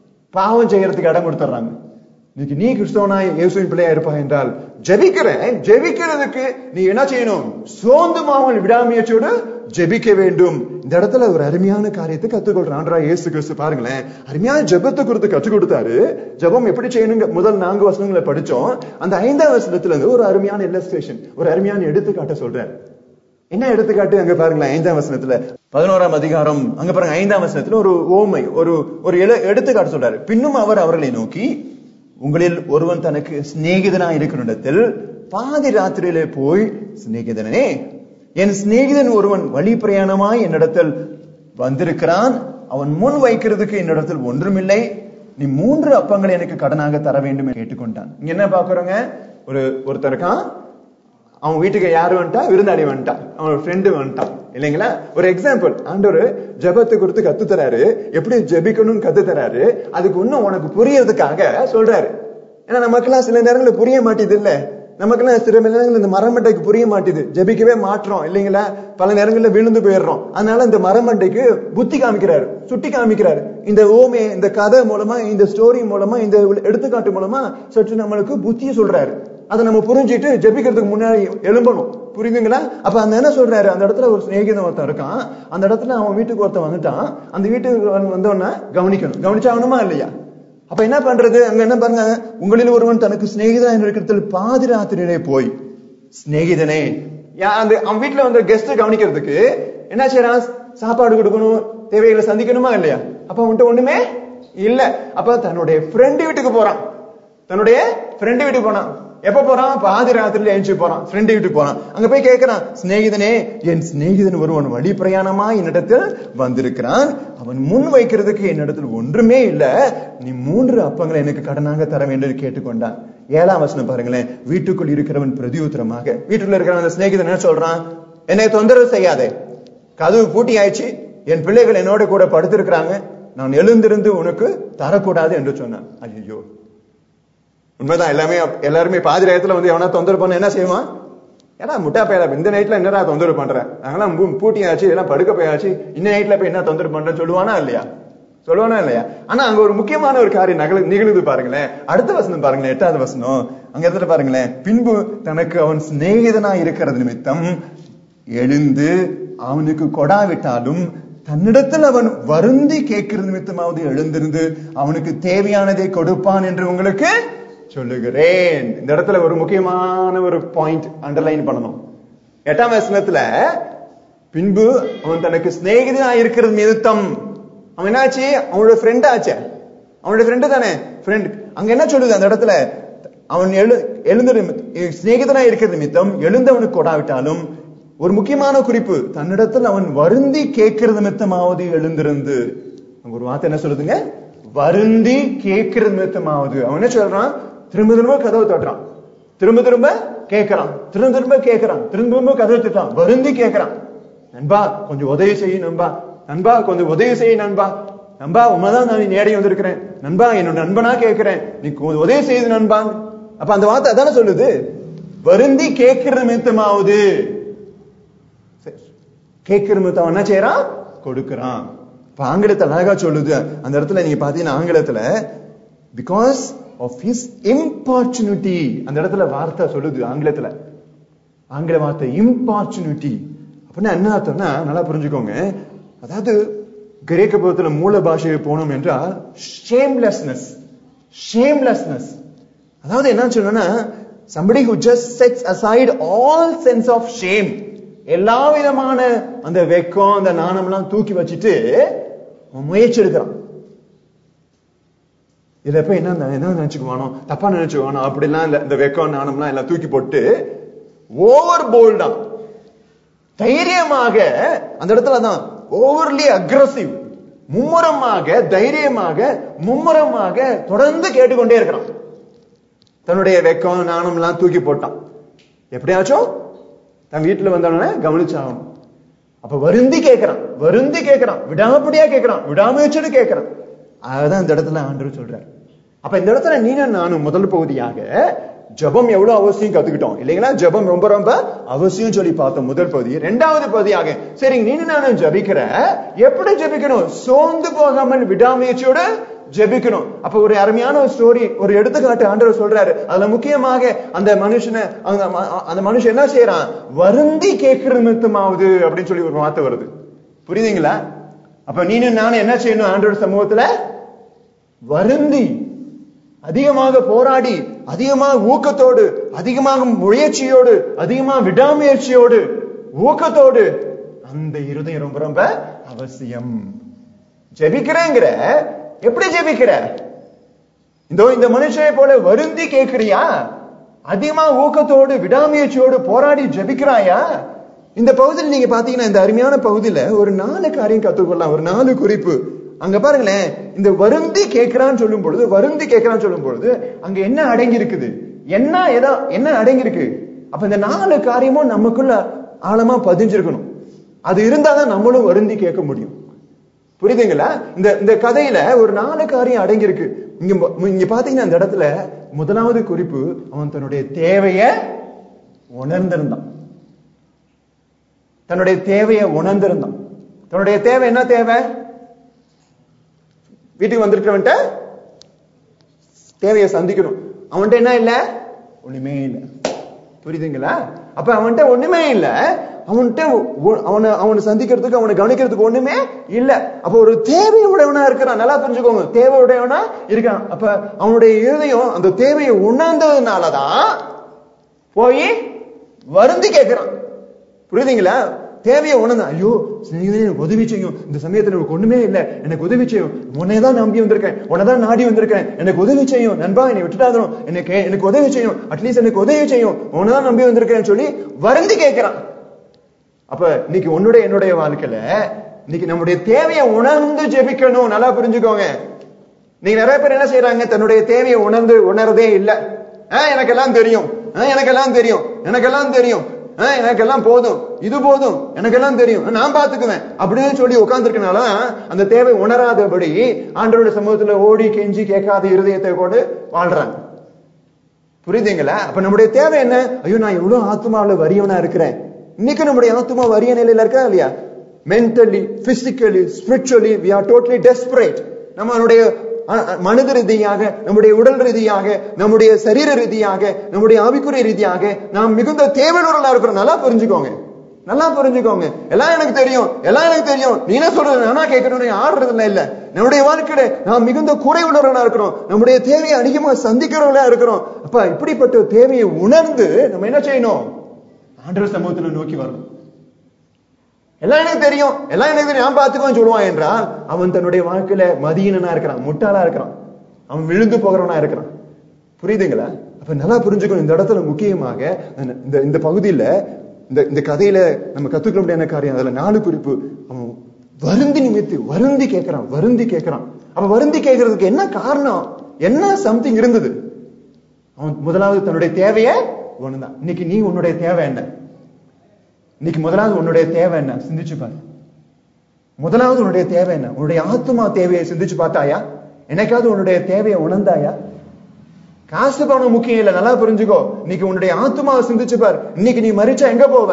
பாவம் செய்யறதுக்கு இடம் கொடுத்துறாங்க இன்னைக்கு நீ கிறிஸ்தவனாய் இயேசுவின் பிள்ளையா இருப்பா என்றால் ஜெபிக்கிறேன் ஜெபிக்கிறதுக்கு நீ என்ன செய்யணும் சோர்ந்து மாமல் விடாமுயற்சியோடு ஜெபிக்க வேண்டும் இந்த இடத்துல ஒரு அருமையான காரியத்தை கத்துக்கொள்றான் ஆண்டரா இயேசு கிறிஸ்து பாருங்களேன் அருமையான ஜெபத்தை குறித்து கற்றுக் கொடுத்தாரு ஜெபம் எப்படி செய்யணுங்க முதல் நான்கு வசனங்களை படிச்சோம் அந்த ஐந்தாம் வசனத்துல இருந்து ஒரு அருமையான இல்லஸ்ட்ரேஷன் ஒரு அருமையான எடுத்துக்காட்ட சொல்றாரு என்ன எடுத்துக்காட்டு அங்க பாருங்களேன் ஐந்தாம் வசனத்துல பதினோராம் அதிகாரம் அங்க பாருங்க ஐந்தாம் வசனத்துல ஒரு ஓமை ஒரு ஒரு எழு- எடுத்துக்காட்டு சொல்றாரு பின்னும் அவர் அவர்களை நோக்கி உங்களில் ஒருவன் தனக்கு சிநேகிதனா இருக்கிற இடத்தில் பாதி ராத்திரியிலே போய் சிநேகிதனே என் சிநேகிதன் ஒருவன் வழி பிரயாணமாய் என்னிடத்தில் வந்திருக்கிறான் அவன் முன் வைக்கிறதுக்கு என்னிடத்தில் ஒன்றுமில்லை நீ மூன்று அப்பங்களை எனக்கு கடனாக தர வேண்டும் என்று கேட்டுக்கொண்டான் இங்க என்ன பாக்குறோங்க ஒரு ஒருத்தர் இருக்கான் அவன் வீட்டுக்கு யாரு வந்துட்டா விருந்தாளி வந்துட்டான் அவன் ஃப்ரெண்டு வந்துட்டான் இல்லைங்களா ஒரு எக்ஸாம்பிள் ஆண்டவர் ஜெபத்தை குறித்து கத்து தராரு எப்படி ஜெபிக்கணும்னு கத்து தராரு அதுக்கு இன்னும் உனக்கு புரியறதுக்காக சொல்றாரு ஏன்னா நமக்கெல்லாம் சில நேரங்களில் புரிய மாட்டேது இல்ல நமக்கெல்லாம் சில நேரங்களில் இந்த மரமண்டைக்கு புரிய மாட்டேது ஜெபிக்கவே மாற்றோம் இல்லைங்களா பல நேரங்களில் விழுந்து போயிடுறோம் அதனால இந்த மரமண்டைக்கு புத்தி காமிக்கிறாரு சுட்டி காமிக்கிறாரு இந்த ஓமே இந்த கதை மூலமா இந்த ஸ்டோரி மூலமா இந்த எடுத்துக்காட்டு மூலமா சற்று நம்மளுக்கு புத்தியை சொல்றாரு அதை நம்ம புரிஞ்சிட்டு ஜெபிக்கிறதுக்கு முன்னாடி எழும்பணும் புரியுதுங்களா அப்ப அந்த என்ன சொல்றாரு அந்த இடத்துல ஒரு சிநேகிதன் ஒருத்தன் இருக்கான் அந்த இடத்துல அவன் வீட்டுக்கு ஒருத்தன் வந்துட்டான் அந்த வீட்டுக்கு அவன் வந்தோடனே கவனிக்கணும் கவனிச்சாகணுமா இல்லையா அப்ப என்ன பண்றது அங்க என்ன பாருங்க உங்களில் ஒருவன் தனக்கு சிநேகிதன் இருக்கிறதில் பாதி ராத்திரியிலே போய் சிநேகிதனே யா- அந்த அவன் வீட்டுல வந்த கெஸ்ட் கவனிக்கிறதுக்கு என்ன செய்யறான் சாப்பாடு கொடுக்கணும் தேவைகளை சந்திக்கணுமா இல்லையா அப்ப அவன்கிட்ட ஒண்ணுமே இல்ல அப்ப தன்னுடைய ஃப்ரெண்டு வீட்டுக்கு போறான் தன்னுடைய ஃப்ரெண்டு வீட்டுக்கு போனான் எப்ப போறான் பாதி ராத்திரில எழுந்து போறான் ஃப்ரெண்டு வீட்டுக்கு போறான் அங்க போய் கேட்கிறான் சிநேகிதனே என் சிநேகிதன் ஒருவன் வழி பிரயாணமா என்னிடத்தில் வந்திருக்கிறான் அவன் முன் வைக்கிறதுக்கு என்னிடத்தில் ஒன்றுமே இல்ல நீ மூன்று அப்பங்களை எனக்கு கடனாக தர வேண்டும் என்று கேட்டுக்கொண்டான் ஏழாம் வசனம் பாருங்களேன் வீட்டுக்குள் இருக்கிறவன் பிரதியுத்தரமாக வீட்டுக்குள்ள இருக்கிறவன் அந்த சிநேகிதன் என்ன சொல்றான் என்னை தொந்தரவு செய்யாதே கதவு பூட்டி ஆயிடுச்சு என் பிள்ளைகள் என்னோட கூட படுத்திருக்கிறாங்க நான் எழுந்திருந்து உனக்கு தரக்கூடாது என்று சொன்னான் ஐயோ உண்மைதான் எல்லாமே எல்லாருமே பாதி நேரத்துல வந்து எவனா தொந்தரவு பண்ண என்ன செய்வான் ஏடா முட்டா பயலா இந்த நைட்ல என்னடா தொந்தரவு பண்ற நாங்களாம் பூ- பூட்டியாச்சு எல்லாம் படுக்க போயாச்சு இந்த நைட்ல போய் என்ன தொந்தரவு பண்றேன்னு சொல்லுவானா இல்லையா சொல்லுவானா இல்லையா ஆனா அங்க ஒரு முக்கியமான ஒரு காரியம் நகல நிகழுது பாருங்களேன் அடுத்த வசனம் பாருங்களேன் எட்டாவது வசனம் அங்க இடத்துல பாருங்களேன் பின்பு தனக்கு அவன் சிநேகிதனா இருக்கிறது நிமித்தம் எழுந்து அவனுக்கு கொடாவிட்டாலும் தன்னிடத்தில் அவன் வருந்தி கேட்கிறது நிமித்தமாவது எழுந்திருந்து அவனுக்கு தேவையானதை கொடுப்பான் என்று உங்களுக்கு சொல்லுகிறேன் இந்த இடத்துல ஒரு முக்கியமான ஒரு பாயிண்ட் அண்டர்லைன் பண்ணணும் எட்டாம் வசனத்துல பின்பு அவன் தனக்கு சிநேகிதனா இருக்கிறது நிமித்தம் அவன் என்னாச்சு அவனோட ஃப்ரெண்ட் ஆச்சே அவனோட ஃப்ரெண்டு தானே ஃப்ரெண்ட் அங்க என்ன சொல்லுது அந்த இடத்துல அவன் எழு எழுந்த நிமித்தம் சிநேகிதனா இருக்கிற நிமித்தம் எழுந்தவனுக்கு கொடாவிட்டாலும் ஒரு முக்கியமான குறிப்பு தன்னிடத்தில் அவன் வருந்தி கேட்கிற நிமித்தமாவது எழுந்திருந்து அங்க ஒரு வார்த்தை என்ன சொல்லுதுங்க வருந்தி கேட்கிற நிமித்தமாவது அவன் என்ன சொல்றான் திரும்ப திரும்ப கதவு தட்டுறான் திரும்ப திரும்ப கேட்கறான் திரும்ப திரும்ப கேட்கறான் திரும்ப திரும்ப கதவு தட்டுறான் வருந்தி கேட்கறான் நண்பா கொஞ்சம் உதவி செய்ய நண்பா நண்பா கொஞ்சம் உதவி செய்ய நண்பா நண்பா உண்மைதான் நான் நேடி வந்திருக்கிறேன் நண்பா என்னோட நண்பனா கேட்கிறேன் நீ கொஞ்சம் உதவி செய்யுது நண்பா அப்ப அந்த வார்த்தை அதானே சொல்லுது வருந்தி கேட்கிற நிமித்தமாவது கேட்கிற நிமித்தம் என்ன செய்யறான் கொடுக்கறான் இப்ப ஆங்கிலத்தில் அழகா சொல்லுது அந்த இடத்துல நீங்க பாத்தீங்கன்னா ஆங்கிலத்துல பிகாஸ் ஆஃப் ஹிஸ் இம்பார்ச்சுனிட்டி அந்த இடத்துல வார்த்தை சொல்லுது ஆங்கிலத்துல ஆங்கில வார்த்தை இம்பார்ச்சுனிட்டி அப்படின்னா என்ன அர்த்தம்னா நல்லா புரிஞ்சுக்கோங்க அதாவது கிரேக்க பதத்துல மூல பாஷையை போனோம் என்றால் ஷேம்லெஸ்னஸ் ஷேம்லெஸ்னஸ் அதாவது என்ன சொல்லணும்னா somebody who just sets aside all sense of shame எல்லா விதமான அந்த வெக்கம் அந்த நாணம் எல்லாம் தூக்கி வச்சுட்டு அவன் முயற்சி எடுக்கிறான் இதுல எப்ப என்ன என்ன நினைச்சுக்குவானோ தப்பா நினைச்சுக்குவானோ அப்படிலாம் இல்ல இந்த வெக்கம் நாணம்லாம் எல்லாம் தூக்கி போட்டு ஓவர் போல்டா தைரியமாக அந்த இடத்துல தான் ஓவர்லி அக்ரசிவ் மும்முரமாக தைரியமாக மும்முரமாக தொடர்ந்து கேட்டுக்கொண்டே இருக்கிறான் தன்னுடைய வெக்கம் நாணம் எல்லாம் தூக்கி போட்டான் எப்படியாச்சும் தன் வீட்டுல வந்தவன கவனிச்சாகணும் அப்ப வருந்தி கேட்கிறான் வருந்தி கேட்கிறான் விடாமப்படியா கேட்கிறான் விடாமுயற்சியோடு கேட்கிறான் அதுதான் இந்த இடத்துல ஆண்டவர் சொல்றாரு அப்ப இந்த இடத்துல நீங்க நானும் முதல் பகுதியாக ஜபம் எவ்வளவு அவசியம் கத்துக்கிட்டோம் இல்லைங்களா ஜபம் ரொம்ப ரொம்ப அவசியம் சொல்லி பார்த்தோம் முதல் பகுதி இரண்டாவது பகுதியாக சரி நீங்க நானும் ஜபிக்கிற எப்படி ஜபிக்கணும் சோர்ந்து போகாமல் விடாமுயற்சியோட ஜெபிக்கணும் அப்ப ஒரு அருமையான ஒரு ஸ்டோரி ஒரு எடுத்துக்காட்டு ஆண்டவர் சொல்றாரு அதுல முக்கியமாக அந்த மனுஷனை அந்த ம- அந்த மனுஷன் என்ன செய்யறான் வருந்தி கேட்கிற நிமித்தமாவது அப்படின்னு சொல்லி ஒரு வார்த்தை வருது புரியுதுங்களா அப்ப நீனும் நானும் என்ன செய்யணும் ஆண்டவர் சமூகத்துல வருந்தி அதிகமாக போராடி அதிகமாக ஊக்கத்தோடு அதிகமாக முயற்சியோடு அதிகமாக விடாமுயற்சியோடு ஊக்கத்தோடு அந்த இருதயம் ரொம்ப ரொம்ப அவசியம் ஜெபிக்கிறேங்கிற எப்படி ஜெபிக்கிற இந்த இந்த மனுஷனை போல வருந்தி கேட்கிறியா அதிகமா ஊக்கத்தோடு விடாமுயற்சியோடு போராடி ஜெபிக்கிறாயா இந்த பகுதியில் நீங்க பாத்தீங்கன்னா இந்த அருமையான பகுதியில ஒரு நாலு காரியம் கத்துக்கொள்ளலாம் ஒரு நாலு குறிப்பு அங்க பாருங்களேன் இந்த வருந்தி கேட்கிறான்னு சொல்லும் பொழுது வருந்தி கேட்கிறான்னு சொல்லும் பொழுது அங்க என்ன அடங்கி இருக்குது என்ன எதா என்ன அடங்கி இருக்கு அப்ப இந்த நாலு காரியமும் நமக்குள்ள ஆழமா பதிஞ்சிருக்கணும் அது இருந்தாதான் நம்மளும் வருந்தி கேட்க முடியும் புரியுதுங்களா இந்த இந்த கதையில ஒரு நாலு காரியம் அடங்கி இருக்கு இங்க ம- இங்க பாத்தீங்கன்னா அந்த இடத்துல முதலாவது குறிப்பு அவன் தன்னுடைய தேவைய உணர்ந்திருந்தான் தன்னுடைய தேவையை உணர்ந்திருந்தான் தன்னுடைய தேவை என்ன தேவை வீட்டுக்கு வந்திருக்கிறவன்ட்ட தேவையை சந்திக்கணும் அவன்கிட்ட என்ன இல்ல ஒண்ணுமே இல்ல புரியுதுங்களா அப்ப அவன்கிட்ட ஒண்ணுமே இல்ல அவன்கிட்ட ஒ- அவனை அவனை சந்திக்கிறதுக்கு அவனை கவனிக்கிறதுக்கு ஒண்ணுமே இல்ல அப்ப ஒரு தேவை உடையவனா இருக்கிறான் நல்லா புரிஞ்சுக்கோங்க தேவை உடையவனா இருக்கான் அப்ப அவனுடைய இருதயம் அந்த தேவையை உணர்ந்ததுனாலதான் போய் வருந்தி கேட்கிறான் புரியுதுங்களா தேவையை உணர்ந்த ஐயோ சிநேகிதனே எனக்கு உதவி செய்யும் இந்த சமயத்துல எனக்கு ஒண்ணுமே இல்ல எனக்கு உதவி செய்யும் உன்னை தான் நம்பி வந்திருக்கேன் உன்னை தான் நாடி வந்திருக்கேன் எனக்கு உதவி செய்யும் நண்பா என்னை விட்டுட்டாதணும் எனக்கு எனக்கு உதவி செய்யும் அட்லீஸ்ட் எனக்கு உதவி செய்யும் உன்னை தான் நம்பி வந்திருக்கேன்னு சொல்லி வருந்தி கேட்கிறான் அப்ப இன்னைக்கு உன்னுடைய என்னுடைய வாழ்க்கையில இன்னைக்கு நம்முடைய தேவையை உணர்ந்து ஜெபிக்கணும் நல்லா புரிஞ்சுக்கோங்க நீங்க நிறைய பேர் என்ன செய்யறாங்க தன்னுடைய தேவையை உணர்ந்து உணர்றதே இல்ல ஆஹ் எனக்கெல்லாம் தெரியும் ஆஹ் எனக்கெல்லாம் தெரியும் எனக்கெல்லாம் தெரியும் ஆஹ் எனக்கெல்லாம் போதும் இது போதும் எனக்கெல்லாம் தெரியும் நான் பாத்துக்குவேன் அப்படின்னு சொல்லி உட்கார்ந்துருக்கனால அந்த தேவை உணராதபடி ஆண்டவருடைய சமூகத்துல ஓடி கெஞ்சி கேட்காத இருதயத்தை கொண்டு வாழ்றாங்க புரியுதுங்களா அப்ப நம்முடைய தேவை என்ன ஐயோ நான் எவ்வளவு ஆத்மாவுல வரியவனா இருக்கிறேன் இன்னைக்கு நம்முடைய ஆத்மா வரிய நிலையில இருக்கா இல்லையா mentally physically spiritually we are totally desperate நம்மளுடைய அ- அ- மனித ரீதியாக நம்முடைய உடல் ரீதியாக நம்முடைய சரீர ரீதியாக நம்முடைய ஆவிக்குரிய ரீதியாக நாம் மிகுந்த தேவையுள்ளவர்களா இருக்கிறோம் நல்லா புரிஞ்சுக்கோங்க நல்லா புரிஞ்சுக்கோங்க எல்லாம் எனக்கு தெரியும் எல்லாம் எனக்கு தெரியும் நீ என்ன சொல்றது நானா கேட்கணும்னு ஆடுறதுல இல்ல நம்முடைய வாழ்க்கையில நாம் மிகுந்த குறைவுள்ளவர்களா இருக்கிறோம் நம்முடைய தேவையை அதிகமா சந்திக்கிறவர்களா இருக்கிறோம் அப்ப இப்படிப்பட்ட தேவையை உணர்ந்து நம்ம என்ன செய்யணும் ஆண்டவர் சமூகத்துல நோக்கி வரணும் எல்லாம் எனக்கு தெரியும் எல்லாம் எனக்கு தெரியும் நான் பார்த்துக்குவேன் சொல்லுவான் என்றால் அவன் தன்னுடைய வாழ்க்கையில மதியனா இருக்கிறான் முட்டாளா இருக்கிறான் அவன் விழுந்து போகிறவனா இருக்கிறான் புரியுதுங்களா அப்ப நல்லா புரிஞ்சுக்கணும் இந்த இடத்துல முக்கியமாக இந்த இந்த பகுதியில இந்த இந்த கதையில நம்ம கத்துக்க முடியாத காரியம் அதுல நாலு குறிப்பு அவன் வருந்தி நிமித்து வருந்தி கேட்கிறான் வருந்தி கேட்கிறான் அவன் வருந்தி கேட்கறதுக்கு என்ன காரணம் என்ன சம்திங் இருந்தது அவன் முதலாவது தன்னுடைய தேவைய ஒண்ணுதான் இன்னைக்கு நீ உன்னுடைய தேவை என்ன இன்னைக்கு முதலாவது உன்னுடைய தேவை என்ன சிந்திச்சு பாரு முதலாவது உன்னுடைய தேவை என்ன உன்னுடைய ஆத்மா தேவையை சிந்திச்சு பார்த்தாயா என்னைக்காவது உன்னுடைய தேவையை உணர்ந்தாயா காசு பணம் முக்கியம் இல்ல நல்லா புரிஞ்சுக்கோ இன்னைக்கு உன்னுடைய ஆத்மாவை சிந்திச்சு பார் இன்னைக்கு நீ மறிச்சா எங்க போவ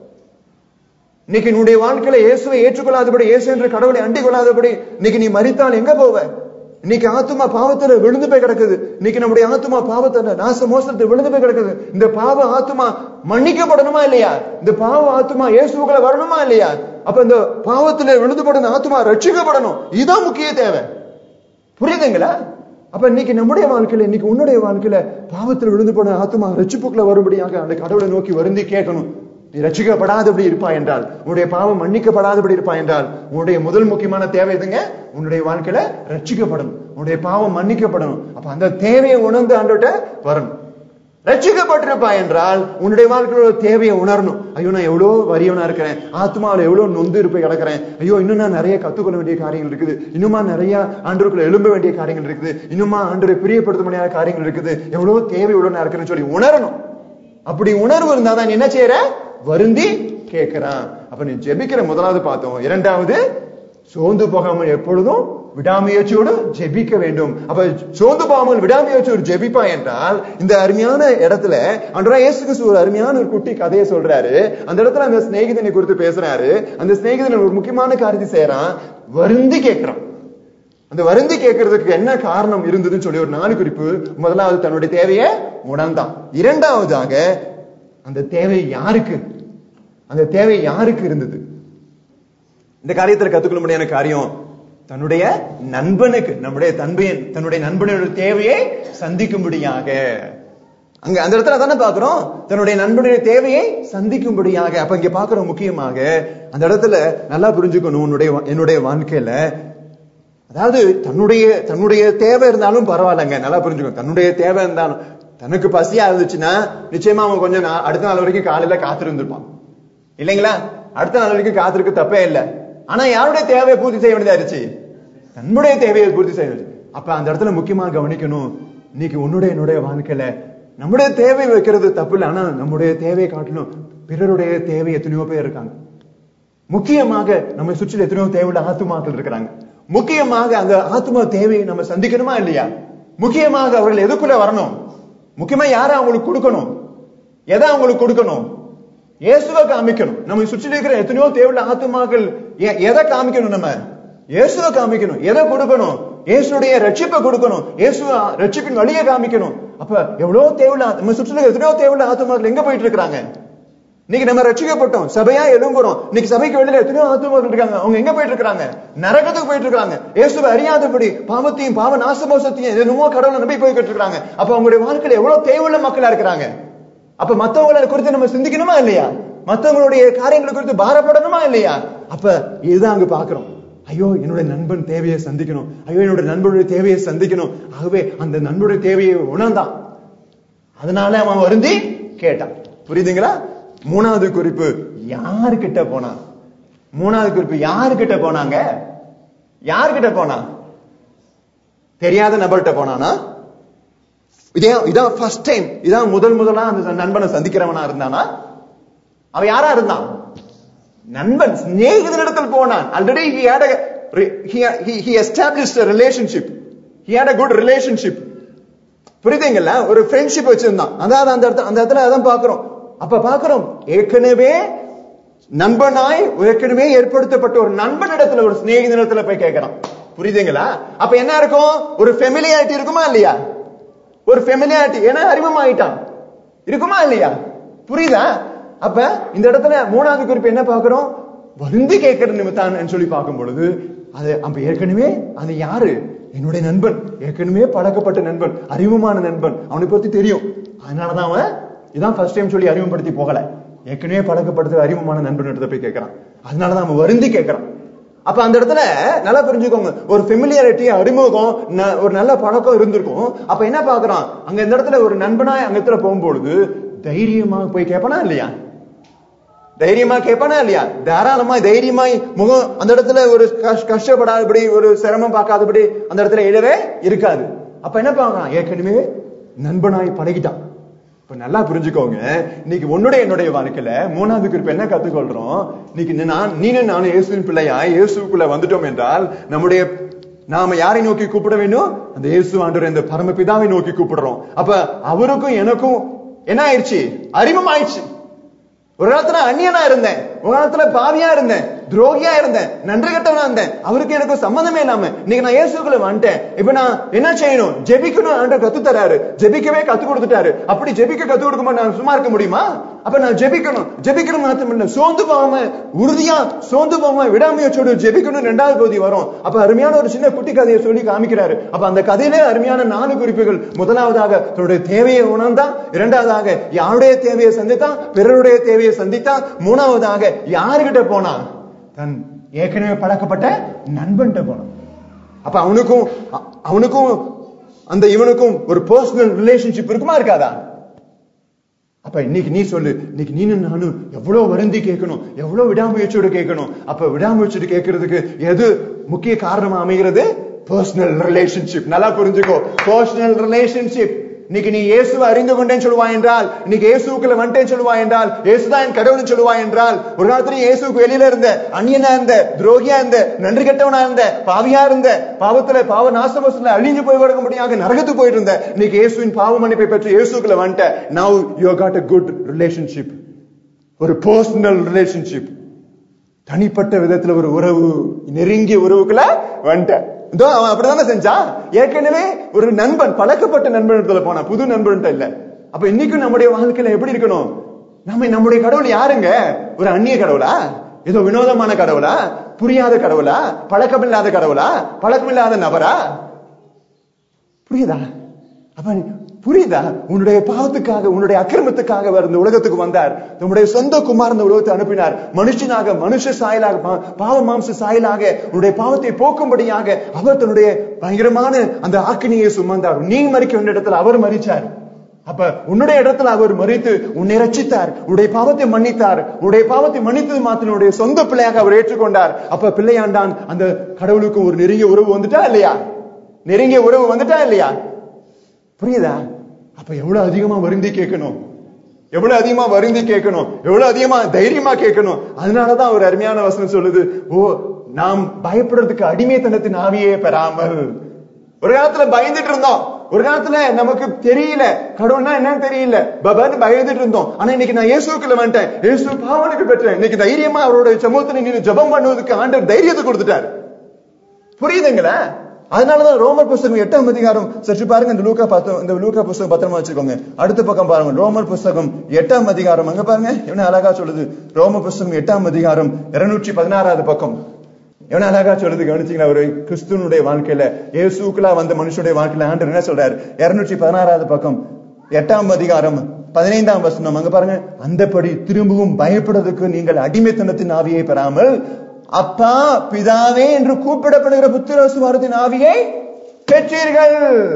இன்னைக்கு உன்னுடைய வாழ்க்கையில இயேசுவை ஏற்றுக்கொள்ளாதபடி இயேசு என்ற கடவுளை அண்டிக் கொள்ளாதபடி இன்னைக்கு நீ மறித்தால் எங்க போவ இன்னைக்கு ஆத்மா பாவத்துல விழுந்து போய் கிடக்குது இன்னைக்கு நம்முடைய ஆத்மா பாவத்துல நாச மோசத்தை விழுந்து போய் கிடக்குது இந்த பாவ ஆத்மா மன்னிக்கப்படணுமா இல்லையா இந்த பாவ ஆத்மா இயேசுக்குள்ள வரணுமா இல்லையா அப்ப இந்த பாவத்துல விழுந்து போடுற ஆத்மா ரட்சிக்கப்படணும் இதுதான் முக்கிய தேவை புரியுதுங்களா அப்ப இன்னைக்கு நம்முடைய வாழ்க்கையில இன்னைக்கு உன்னுடைய வாழ்க்கையில பாவத்தில் விழுந்து போன ஆத்மா ரட்சிப்புக்குள்ள வரும்படியாக அந்த கடவுளை நோக்கி வருந்தி கேட்கணும் நீ ரட்சிக்கப்படாதபடி இருப்பாய் என்றால் உன்னுடைய பாவம் மன்னிக்கப்படாதபடி இருப்பாய் என்றால் உன்னுடைய முதல் முக்கியமான தேவை எதுங்க உன்னுடைய வாழ்க்கையில ரட்சிக்கப்படணும் உன்னுடைய பாவம் மன்னிக்கப்படணும் அப்ப அந்த தேவையை உணர்ந்து ஆண்டோட்ட வரணும் ரட்சிக்கப்பட்டிருப்பா என்றால் உன்னுடைய வாழ்க்கையோட தேவையை உணரணும் ஐயோ நான் எவ்வளவு வரியவனா இருக்கிறேன் ஆத்மாவில் எவ்வளவு நொந்து இருப்பை கிடக்கிறேன் ஐயோ இன்னும் நான் நிறைய கத்துக்கொள்ள வேண்டிய காரியங்கள் இருக்குது இன்னுமா நிறைய ஆண்டருக்குள்ள எழும்ப வேண்டிய காரியங்கள் இருக்குது இன்னுமா ஆண்டரை பிரியப்படுத்த முடியாத காரியங்கள் இருக்குது எவ்வளவு தேவை எவ்வளவு நான் இருக்கிறேன்னு சொல்லி உணரணும் அப்படி உணர்வு இருந்தா தான் என்ன செய்யற வருந்தி கேட்கிறான் அப்ப நீ ஜெபிக்கிற முதலாவது பார்த்தோம் இரண்டாவது சோர்ந்து போகாமல் எப்பொழுதும் விடாமுயற்சியோடு ஜெபிக்க வேண்டும் அப்ப சோர்ந்து போகாமல் விடாமுயற்சியோடு ஜெபிப்பா என்றால் இந்த அருமையான இடத்துல அன்றா இயேசு கிறிஸ்து ஒரு அருமையான ஒரு குட்டி கதையை சொல்றாரு அந்த இடத்துல அந்த சிநேகிதனை குறித்து பேசுறாரு அந்த சிநேகிதன் ஒரு முக்கியமான காரியத்தை செய்யறான் வருந்தி கேட்கிறான் அந்த வருந்தி கேட்கறதுக்கு என்ன காரணம் இருந்ததுன்னு சொல்லி ஒரு நாலு குறிப்பு முதலாவது தன்னுடைய தேவையை உணர்ந்தான் இரண்டாவதாக அந்த தேவை யாருக்கு அந்த தேவை யாருக்கு இருந்தது இந்த காரியத்தில் கத்துக்கொள்ள முடியாத காரியம் தன்னுடைய நண்பனுக்கு நம்முடைய தன்பையன் தன்னுடைய நண்பனோட தேவையை சந்திக்கும்படியாக அங்க அந்த இடத்துல தானே பாக்குறோம் தன்னுடைய நண்பனுடைய தேவையை சந்திக்கும்படியாக அப்ப இங்க பாக்குறோம் முக்கியமாக அந்த இடத்துல நல்லா புரிஞ்சுக்கணும் உன்னுடைய என்னுடைய வாழ்க்கையில அதாவது தன்னுடைய தன்னுடைய தேவை இருந்தாலும் பரவாயில்லைங்க நல்லா புரிஞ்சுக்கணும் தன்னுடைய தேவை இருந்தாலும் தனக்கு பசியா இருந்துச்சுன்னா நிச்சயமா அவன் கொஞ்சம் அடுத்த நாள் வரைக்கும் காலையில காத்திருந்திருப்பான் இல்லைங்களா அடுத்த நாள் வரைக்கும் காத்திருக்கு தப்பே இல்லை ஆனா யாருடைய தேவையை பூர்த்தி செய்ய வேண்டியதாயிருச்சு தன்னுடைய தேவையை பூர்த்தி செய்ய அப்ப அந்த இடத்துல முக்கியமா கவனிக்கணும் இன்னைக்கு உன்னுடைய என்னுடைய வாழ்க்கையில நம்முடைய தேவை வைக்கிறது தப்பு இல்லை ஆனா நம்முடைய தேவையை காட்டணும் பிறருடைய தேவை எத்தனையோ பேர் இருக்காங்க முக்கியமாக நம்ம சுற்றில எத்தனையோ தேவையுள்ள ஆத்துமாக்கள் இருக்கிறாங்க முக்கியமாக அந்த ஆத்மா தேவையை நம்ம சந்திக்கணுமா இல்லையா முக்கியமாக அவர்கள் எதுக்குள்ள வரணும் முக்கியமா யாரை அவங்களுக்கு கொடுக்கணும் எதை அவங்களுக்கு கொடுக்கணும் இயேசுவை காமிக்கணும் நம்ம சுற்றி இருக்கிற எத்தனையோ தேவையுள்ள ஆத்துமாக்கள் எதை காமிக்கணும் நம்ம இயேசுவை காமிக்கணும் எதை கொடுக்கணும் இயேசுடைய ரட்சிப்பை கொடுக்கணும் இயேசு ரட்சிப்பின் வழியை காமிக்கணும் அப்ப எவ்வளவு தேவையில்ல நம்ம சுற்றி எத்தனையோ தேவையில்ல ஆத்துமாக்கள் எங்க போயிட்டு இருக்கிறாங்க இன்னைக்கு நம்ம ரட்சிக்கப்பட்டோம் சபையா எழும்புறோம் இன்னைக்கு சபைக்கு வெளியில எத்தனையோ ஆத்துமாக்கள் இருக்காங்க அவங்க எங்க போயிட்டு இருக்காங்க நரகத்துக்கு போயிட்டு இருக்காங்க இயேசுவை அறியாதபடி பாவத்தையும் பாவ நாசமோசத்தையும் என்னமோ கடவுளை நம்பி போய்கிட்டு இருக்காங்க அப்ப அவங்களுடைய வாழ்க்கையில எவ்வளவு தேவையுள்ள மக்களா இருக்கிறாங்க அப்ப மத்தவங்களை குறித்து நம்ம சிந்திக்கணுமா இல்லையா மத்தவங்களுடைய காரியங்களை குறித்து பாரப்படணுமா இல்லையா அப்ப இதுதான் அங்க பாக்குறோம் ஐயோ என்னுடைய நண்பன் தேவையை சந்திக்கணும் ஐயோ என்னுடைய நண்பனுடைய தேவையை சந்திக்கணும் ஆகவே அந்த நண்பனுடைய தேவையை உணர்ந்தான் அதனால அவன் வருந்தி கேட்டான் புரியுதுங்களா மூணாவது குறிப்பு யாரு கிட்ட போனான் மூணாவது குறிப்பு யாரு கிட்ட போனாங்க யாரு கிட்ட போனா தெரியாத நபர்கிட்ட போனானா இதே இதான் ஃபர்ஸ்ட் டைம் இதான் முதல் முதலா அந்த நண்பனை சந்திக்கிறவனா இருந்தானா அவன் யாரா இருந்தான் நண்பன் சிநேகிதனிடத்தில் போனான் already he had a he, he, he established a relationship he had a good relationship புரியுதுங்களா ஒரு ஃப்ரெண்ட்ஷிப் வச்சிருந்தான் அதாவது அந்த இடத்துல அந்த இடத்துல அதான் பாக்குறோம் அப்ப பாக்குறோம் ஏற்கனவே நண்பனாய் ஏற்கனவே ஏற்படுத்தப்பட்ட ஒரு நண்பனிடத்துல ஒரு சிநேகிதனிடத்துல போய் கேட்கறான் புரியுதுங்களா அப்ப என்ன இருக்கும் ஒரு ஃபெமிலியாரிட்டி இருக்குமா இல்லையா ஒரு ஃபெமிலியாரிட்டி ஏன்னா அறிமுகமாயிட்டான் இருக்குமா இல்லையா புரியுதா அப்ப இந்த இடத்துல மூணாவது குறிப்பு என்ன பாக்குறோம் வருந்தி கேட்கிற நிமித்தான் சொல்லி பார்க்கும் பொழுது அது அப்ப ஏற்கனவே அது யாரு என்னுடைய நண்பன் ஏற்கனவே பழக்கப்பட்ட நண்பன் அறிமுகமான நண்பன் அவனை பத்தி தெரியும் அதனாலதான் அவன் இதான் ஃபர்ஸ்ட் டைம் சொல்லி அறிமுகப்படுத்தி போகல ஏற்கனவே பழக்கப்படுத்த அறிமுகமான நண்பன் எடுத்து போய் கேட்கிறான் அதனாலதான் அவன் வருந்தி கேட்கறான் அப்ப அந்த இடத்துல நல்லா புரிஞ்சுக்கோங்க ஒரு ஃபெமிலியாரிட்டி அறிமுகம் ந- ஒரு நல்ல பழக்கம் இருந்திருக்கும் அப்ப என்ன பாக்குறான் அங்க இந்த இடத்துல ஒரு நண்பனா அங்க இடத்துல போகும்பொழுது தைரியமா போய் கேட்பானா இல்லையா தைரியமா கேட்பானா இல்லையா தாராளமா தைரியமாய் முகம் அந்த இடத்துல ஒரு கஷ்- கஷ்டப்படாதபடி ஒரு சிரமம் பார்க்காதபடி அந்த இடத்துல இல்லவே இருக்காது அப்ப என்ன பார்க்கலாம் ஏற்கனவே நண்பனாய் பழகிட்டான் இப்ப நல்லா புரிஞ்சுக்கோங்க இன்னைக்கு உன்னுடைய என்னுடைய வாழ்க்கையில மூணாவது குறிப்பு என்ன கத்துக்கொள்றோம் இன்னைக்கு நான் நீனும் நானும் இயேசுவின் பிள்ளையா இயேசுக்குள்ள வந்துட்டோம் என்றால் நம்முடைய நாம யாரை நோக்கி கூப்பிட வேண்டும் அந்த இயேசு ஆண்டவர் இந்த பரமபிதாவை நோக்கி கூப்பிடுறோம் அப்ப அவருக்கும் எனக்கும் என்ன ஆயிடுச்சு அறிமுகம் ஆயிடுச்சு ஒரு காலத்துல அந்நியனா இருந்தேன் ஒரு காலத்துல பாவியா இருந்தேன் துரோகியா இருந்தேன் நன்றி கட்டவனா இருந்தேன் அவருக்கு எனக்கு சம்மந்தமே இல்லாம இன்னைக்கு நான் இயேசுக்குள்ள வந்துட்டேன் இப்ப நான் என்ன செய்யணும் ஜெபிக்கணும் ஆண்டவர் கத்து தராரு ஜெபிக்கவே கத்து கொடுத்துட்டாரு அப்படி ஜெபிக்க கத்து கொடுக்கும்போது நான் சும்மா இருக்க முடியுமா அப்ப நான் ஜெபிக்கணும் ஜெபிக்கணும் மாத்திரம் இல்ல சோர்ந்து போகாம உறுதியா சோர்ந்து போகாம விடாமுயற்சியோடு ஜெபிக்கணும் ரெண்டாவது பகுதி வரும் அப்ப அருமையான ஒரு சின்ன குட்டி கதையை சொல்லி காமிக்கிறாரு அப்ப அந்த கதையிலே அருமையான நாலு குறிப்புகள் முதலாவதாக தன்னுடைய தேவையை உணர்ந்தான் இரண்டாவதாக யாருடைய தேவையை சந்தித்தான் பிறருடைய தேவையை சந்தித்தான் மூணாவதாக யாருகிட்ட போனான் தன் ஏற்கனவே பழக்கப்பட்ட நண்பன்கிட்ட போனான் அப்ப அவனுக்கும் அ- அவனுக்கும் அந்த இவனுக்கும் ஒரு பர்சனல் ரிலேஷன்ஷிப் இருக்குமா இருக்காதா அப்ப இன்னைக்கு நீ சொல்லு இன்னைக்கு நீனும் நானும் எவ்வளவு வருந்தி கேட்கணும் எவ்வளவு விடாமுயற்சியோட கேட்கணும் அப்ப விடாமுயற்சியோட கேட்கறதுக்கு எது முக்கிய காரணமா அமைகிறது பர்சனல் ரிலேஷன்ஷிப் நல்லா புரிஞ்சுக்கோ பர்சனல் ரிலேஷன்ஷிப் இன்னைக்கு நீ இயேசுவை அறிந்து கொண்டேன்னு சொல்லுவாய் என்றால் இன்னைக்கு இயேசுக்குள்ள வந்துட்டேன்னு சொல்லுவாய் என்றால் இயேசுதான் என் கடவுள்னு சொல்லுவாய் என்றால் ஒரு காலத்துல நீ இயேசுக்கு வெளியில இருந்த அந்நியனா இருந்த துரோகியா இருந்த நன்றி கெட்டவனா இருந்த பாவியா இருந்த பாவத்துல பாவ நாசமத்துல அழிஞ்சு போய் வரும்படியாக நரகத்து போயிட்டு இருந்த இன்னைக்கு இயேசுவின் பாவ மன்னிப்பை பெற்று இயேசுக்குள்ள வந்துட்ட now you got a good relationship ஒரு பர்சனல் ரிலேஷன்ஷிப் தனிப்பட்ட விதத்துல ஒரு உறவு நெருங்கிய உறவுக்குள்ள வந்துட்ட இதோ அவன் அப்படிதானே செஞ்சான் ஏற்கனவே ஒரு நண்பன் பழக்கப்பட்ட நண்பன் போனான் புது நண்பன் இல்ல அப்ப இன்னைக்கும் நம்முடைய வாழ்க்கையில எப்படி இருக்கணும் நம்ம நம்முடைய கடவுள் யாருங்க ஒரு அந்நிய கடவுளா ஏதோ வினோதமான கடவுளா புரியாத கடவுளா பழக்கமில்லாத கடவுளா பழக்கமில்லாத நபரா புரியுதா அப்ப நீ- புரியுதா உன்னுடைய பாவத்துக்காக உன்னுடைய அக்கிரமத்துக்காக அவர் இந்த உலகத்துக்கு வந்தார் நம்முடைய சொந்த குமார் இந்த உலகத்தை அனுப்பினார் மனுஷனாக மனுஷ சாயலாக பா- பாவ மாம்ச சாயலாக உன்னுடைய பாவத்தை போக்கும்படியாக அவர் தன்னுடைய பயங்கரமான அந்த ஆக்கினியை சுமந்தார் நீ மறிக்க வேண்டிய இடத்துல அவர் மறிச்சார் அப்ப உன்னுடைய இடத்துல அவர் மறித்து உன்னை ரட்சித்தார் உன்னுடைய பாவத்தை மன்னித்தார் உன்னுடைய பாவத்தை மன்னித்தது மாத்திரம் உன்னுடைய சொந்த பிள்ளையாக அவர் ஏற்றுக்கொண்டார் அப்ப பிள்ளையாண்டான் அந்த கடவுளுக்கு ஒரு நெருங்கிய உறவு வந்துட்டா இல்லையா நெருங்கிய உறவு வந்துட்டா இல்லையா புரியுதா அப்ப எவ்வளவு அதிகமா வருந்தி கேட்கணும் எவ்வளவு அதிகமா வருந்தி கேட்கணும் எவ்வளவு அதிகமா தைரியமா கேட்கணும் அதனாலதான் ஒரு அருமையான வசனம் சொல்லுது ஓ நாம் பயப்படுறதுக்கு அடிமைத்தனத்தின் ஆவியே பெறாமல் ஒரு காலத்துல பயந்துட்டு இருந்தோம் ஒரு காலத்துல நமக்கு தெரியல கடவுள்னா என்னன்னு தெரியல பபான்னு பயந்துட்டு இருந்தோம் ஆனா இன்னைக்கு நான் இயேசுக்குள்ள வந்துட்டேன் இயேசு பாவனுக்கு பெற்றேன் இன்னைக்கு தைரியமா அவரோட சமூகத்துல நின்று ஜெபம் பண்ணுவதற்கு ஆண்டவர் தைரியத்தை கொடுத்துட்டாரு புரியுதுங்களா அதனாலதான் ரோமர் புஸ்தகம் எட்டாம் அதிகாரம் சற்று பாருங்க இந்த லூக்கா பார்த்தோம் இந்த லூக்கா புஸ்தகம் பத்திரமா வச்சுக்கோங்க அடுத்த பக்கம் பாருங்க ரோமர் புஸ்தகம் எட்டாம் அதிகாரம் அங்க பாருங்க என்ன அழகா சொல்லுது ரோம புஸ்தகம் எட்டாம் அதிகாரம் இருநூற்றி பதினாறாவது பக்கம் எவன அழகா சொல்லுது கவனிச்சீங்களா ஒரு கிறிஸ்துவனுடைய வாழ்க்கையில இயேசுக்குலா வந்த மனுஷனுடைய வாழ்க்கையில ஆண்டவர் என்ன சொல்றாரு இருநூற்றி பதினாறாவது பக்கம் எட்டாம் அதிகாரம் பதினைந்தாம் வசனம் அங்க பாருங்க அந்தபடி திரும்பவும் பயப்படுறதுக்கு நீங்கள் அடிமைத்தனத்தின் ஆவியை பெறாமல் அப்பா பிதாவே என்று கூப்பிடப்படுகிற புத்திரசுவாரத்தின் ஆவியை பெற்றீர்கள்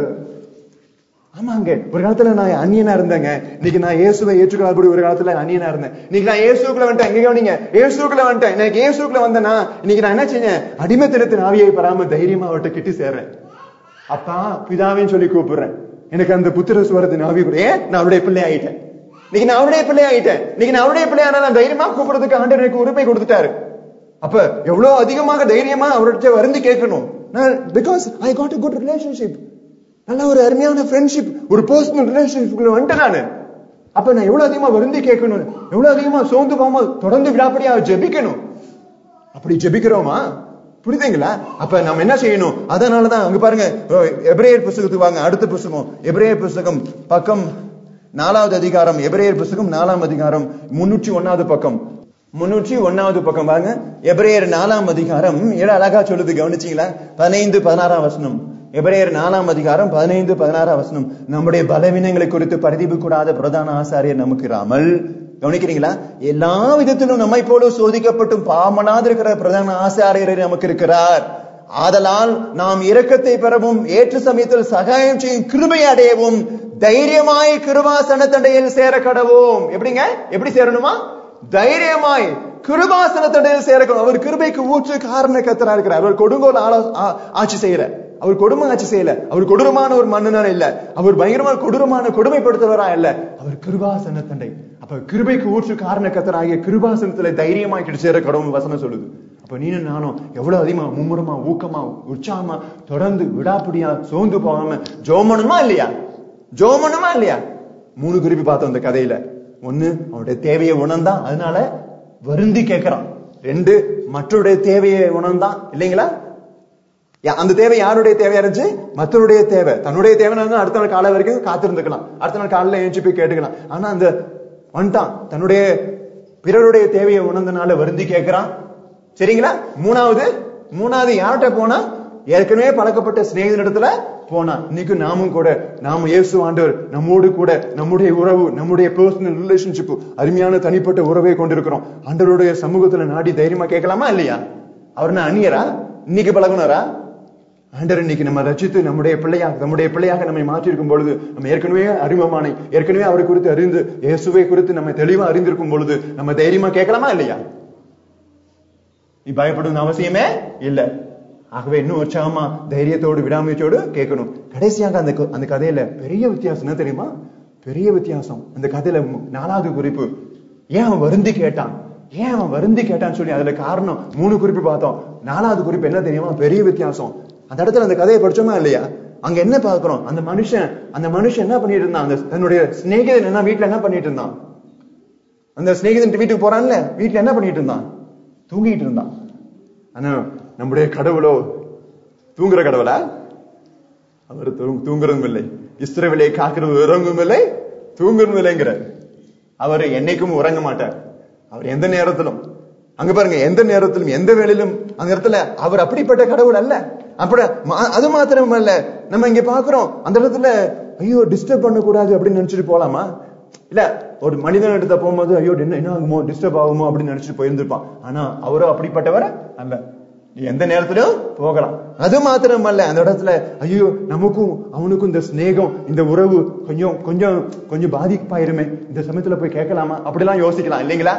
ஆமாங்க ஒரு காலத்துல நான் அந்நியனா இருந்தேங்க இன்னைக்கு நான் இயேசுவை ஏற்றுக்கொள்ளப்படி ஒரு காலத்துல அந்நியனா இருந்தேன் இன்னைக்கு நான் இயேசுக்குள்ள வந்துட்டேன் எங்க கவனிங்க இயேசுக்குள்ள வந்துட்டேன் இன்னைக்கு இயேசுக்குள்ள வந்தேனா இன்னைக்கு நான் என்ன செஞ்சேன் அடிமைத்தனத்தின் ஆவியை பெறாம தைரியமா அவர்கிட்ட கிட்டி சேர்றேன் அப்பா பிதாவேன்னு சொல்லி கூப்பிடுறேன் எனக்கு அந்த புத்திர சுவரத்தின் ஆவி கூட ஏன் நான் அவருடைய பிள்ளை ஆயிட்டேன் இன்னைக்கு நான் அவருடைய பிள்ளை ஆயிட்டேன் இன்னைக்கு நான் அவருடைய பிள்ளை ஆனா நான் தைரியமா கூப்பிடுறதுக்கு ஆண்டவர் எனக்கு உரிமை கொடுத்துட்டாரு அப்ப எவ்வளவு அதிகமாக தைரியமா அவர்கிட்ட வருந்தி கேட்கணும் because I got a good relationship நல்ல ஒரு அருமையான ஃப்ரெண்ட்ஷிப் ஒரு பர்சனல் ரிலேஷன்ஷிப்ல வந்துட்டேன் நானு அப்ப நான் எவ்வளவு அதிகமா வருந்தி கேட்கணும் எவ்வளவு அதிகமா சோர்ந்து போகாம தொடர்ந்து விடாப்படியா ஜெபிக்கணும் அப்படி ஜெபிக்கிறோமா புரியுதுங்களா அப்ப நம்ம என்ன செய்யணும் அதனாலதான் அங்க பாருங்க எபிரேயர் புஸ்தகத்துக்கு வாங்க அடுத்த புஸ்தகம் எபிரேயர் புஸ்தகம் பக்கம் நாலாவது அதிகாரம் எபிரேயர் புஸ்தகம் நாலாம் அதிகாரம் முன்னூற்றி ஒன்னாவது பக்கம் முன்னூற்றி ஒன்னாவது பக்கம் பாருங்க எபிரேயர் நாலாம் அதிகாரம் ஏழு அழகா சொல்லுது கவனிச்சீங்களா பதினைந்து பதினாறாம் வசனம் எபிரேயர் நாலாம் அதிகாரம் பதினைந்து பதினாறாம் வசனம் நம்முடைய பலவீனங்களை குறித்து பரிதிப்பு கூடாத பிரதான ஆசாரியர் நமக்கு இராமல் கவனிக்கிறீங்களா எல்லா விதத்திலும் நம்மை போல சோதிக்கப்பட்டும் பாவமனாது இருக்கிற பிரதான ஆசாரியர் நமக்கு இருக்கிறார் ஆதலால் நாம் இரக்கத்தை பெறவும் ஏற்ற சமயத்தில் சகாயம் செய்யும் கிருபை அடையவும் தைரியமாய் கிருபாசன தண்டையில் சேர கடவோம் எப்படிங்க எப்படி சேரணுமா தைரியமாய் கிருபாசன தண்டையில் சேர கடவும். அவர் கிருபைக்கு ஊற்று காரண கத்தரா இருக்கிறார் அவர் கொடுங்கோல் ஆள- ஆ- ஆட்சி செய்யற அவர் கொடுமை ஆட்சி செய்யல அவர் கொடூரமான ஒரு மன்னனா இல்ல அவர் பயங்கரமான கொடூரமான கொடுமைப்படுத்துறவரா இல்ல அவர் கிருபாசன தண்டை அப்ப கிருபைக்கு ஊற்று காரண கத்தராகிய கிருபாசனத்துல தைரியமாய் கிடைச்சேர கடவுள் வசனம் சொல்லுது அப்ப நீனும் நானும் எவ்வளவு அதிகமா மும்முரமா ஊக்கமா உற்சாகமா தொடர்ந்து விடாப்பிடியா சோர்ந்து போகாம ஜோமனுமா இல்லையா ஜோமனுமா இல்லையா மூணு குறிப்பு பார்த்தோம் இந்த கதையில ஒண்ணு அவனுடைய தேவையை உணர்ந்தான் அதனால வருந்தி கேட்கிறான் ரெண்டு மற்றவருடைய தேவையை உணர்ந்தான் இல்லைங்களா யா- அந்த தேவை யாருடைய தேவையா இருந்துச்சு மற்றவருடைய தேவை தன்னுடைய தேவைன்னா அடுத்த நாள் காலை வரைக்கும் காத்திருந்துக்கலாம் அடுத்த நாள் காலையில எழுந்து போய் கேட்டுக்கலாம் ஆனா அந்த வந்துட்டான் தன்னுடைய பிறருடைய தேவையை உணர்ந்தனால வருந்தி கேட்கிறான் சரிங்களா மூணாவது மூணாவது யார்கிட்ட போனா ஏற்கனவே பழக்கப்பட்ட சிநேகிதனிடத்துல போனா இன்னைக்கு நாமும் கூட நாம இயேசு ஆண்டவர் நம்மோடு கூட நம்முடைய உறவு நம்முடைய பர்சனல் ரிலேஷன்ஷிப் அருமையான தனிப்பட்ட உறவை கொண்டிருக்கிறோம் ஆண்டவருடைய சமூகத்துல நாடி தைரியமா கேட்கலாமா இல்லையா அவர் என்ன அந்நியரா இன்னைக்கு பழகுனாரா ஆண்டவர் இன்னைக்கு நம்ம ரச்சித்து நம்முடைய பிள்ளையாக நம்முடைய பிள்ளையாக நம்மை மாற்றிருக்கும் பொழுது நம்ம ஏற்கனவே அறிமுகமான ஏற்கனவே அவரை குறித்து அறிந்து இயேசுவை குறித்து நம்ம தெளிவா அறிந்திருக்கும் பொழுது நம்ம தைரியமா கேட்கலாமா இல்லையா நீ பயப்படும் அவசியமே இல்ல ஆகவே இன்னும் உற்சாகமா தைரியத்தோடு விடாமுயற்சியோடு கேட்கணும் கடைசியாக அந்த கு- அந்த கதையில பெரிய வித்தியாசம் என்ன தெரியுமா பெரிய வித்தியாசம் அந்த கதையில மு- நாலாவது குறிப்பு ஏன் அவன் வருந்தி கேட்டான் ஏன் அவன் வருந்தி கேட்டான்னு சொல்லி அதுல காரணம் மூணு குறிப்பு பார்த்தோம் நாலாவது குறிப்பு என்ன தெரியுமா பெரிய வித்தியாசம் அந்த இடத்துல அந்த கதையை படிச்சோமா இல்லையா அங்க என்ன பார்க்கிறோம் அந்த மனுஷன் அந்த மனுஷன் என்ன பண்ணிட்டு இருந்தான் அந்த தன்னுடைய சிநேகிதன் என்ன வீட்டுல என்ன பண்ணிட்டு இருந்தான் அந்த சிநேகிதன் வீட்டுக்கு போறான்ல வீட்டுல என்ன பண்ணிட்டு இருந்தான் தூங்கிட்டு இருந்தான் ஆனா நம்முடைய கடவுளோ தூங்குற கடவுளா அவர் தூ- தூங்குறதும் இல்லை இஸ்ரவேலை காக்கிறது உறங்கும் இல்லை தூங்குறதும் இல்லைங்கிறார் அவர் என்னைக்கும் உறங்க மாட்டார் அவர் எந்த நேரத்திலும் அங்க பாருங்க எந்த நேரத்திலும் எந்த வேளையிலும் அந்த இடத்துல அவர் அப்படிப்பட்ட கடவுள் அல்ல அப்படி மா- அது மாத்திரம் அல்ல நம்ம இங்க பாக்குறோம் அந்த இடத்துல ஐயோ டிஸ்டர்ப் பண்ணக்கூடாது அப்படின்னு நினைச்சிட்டு போலாமா இல்ல ஒரு மனிதன் இடத்த போகும்போது ஐயோ என்ன என்ன ஆகுமோ டிஸ்டர்ப் ஆகுமோ அப்படின்னு நினைச்சிட்டு போயிருந்திருப்பான் ஆனா அவரும் அப்படிப்பட்டவர் அல்ல நீ எந்த நேரத்திலும் போகலாம் அது மாத்திரம் அல்ல அந்த இடத்துல ஐயோ நமக்கும் அவனுக்கும் இந்த சிநேகம் இந்த உறவு கொஞ்சம் கொஞ்சம் கொஞ்சம் பாதிப்பாயிருமே இந்த சமயத்துல போய் கேட்கலாமா அப்படிலாம் யோசிக்கலாம் இல்லைங்களா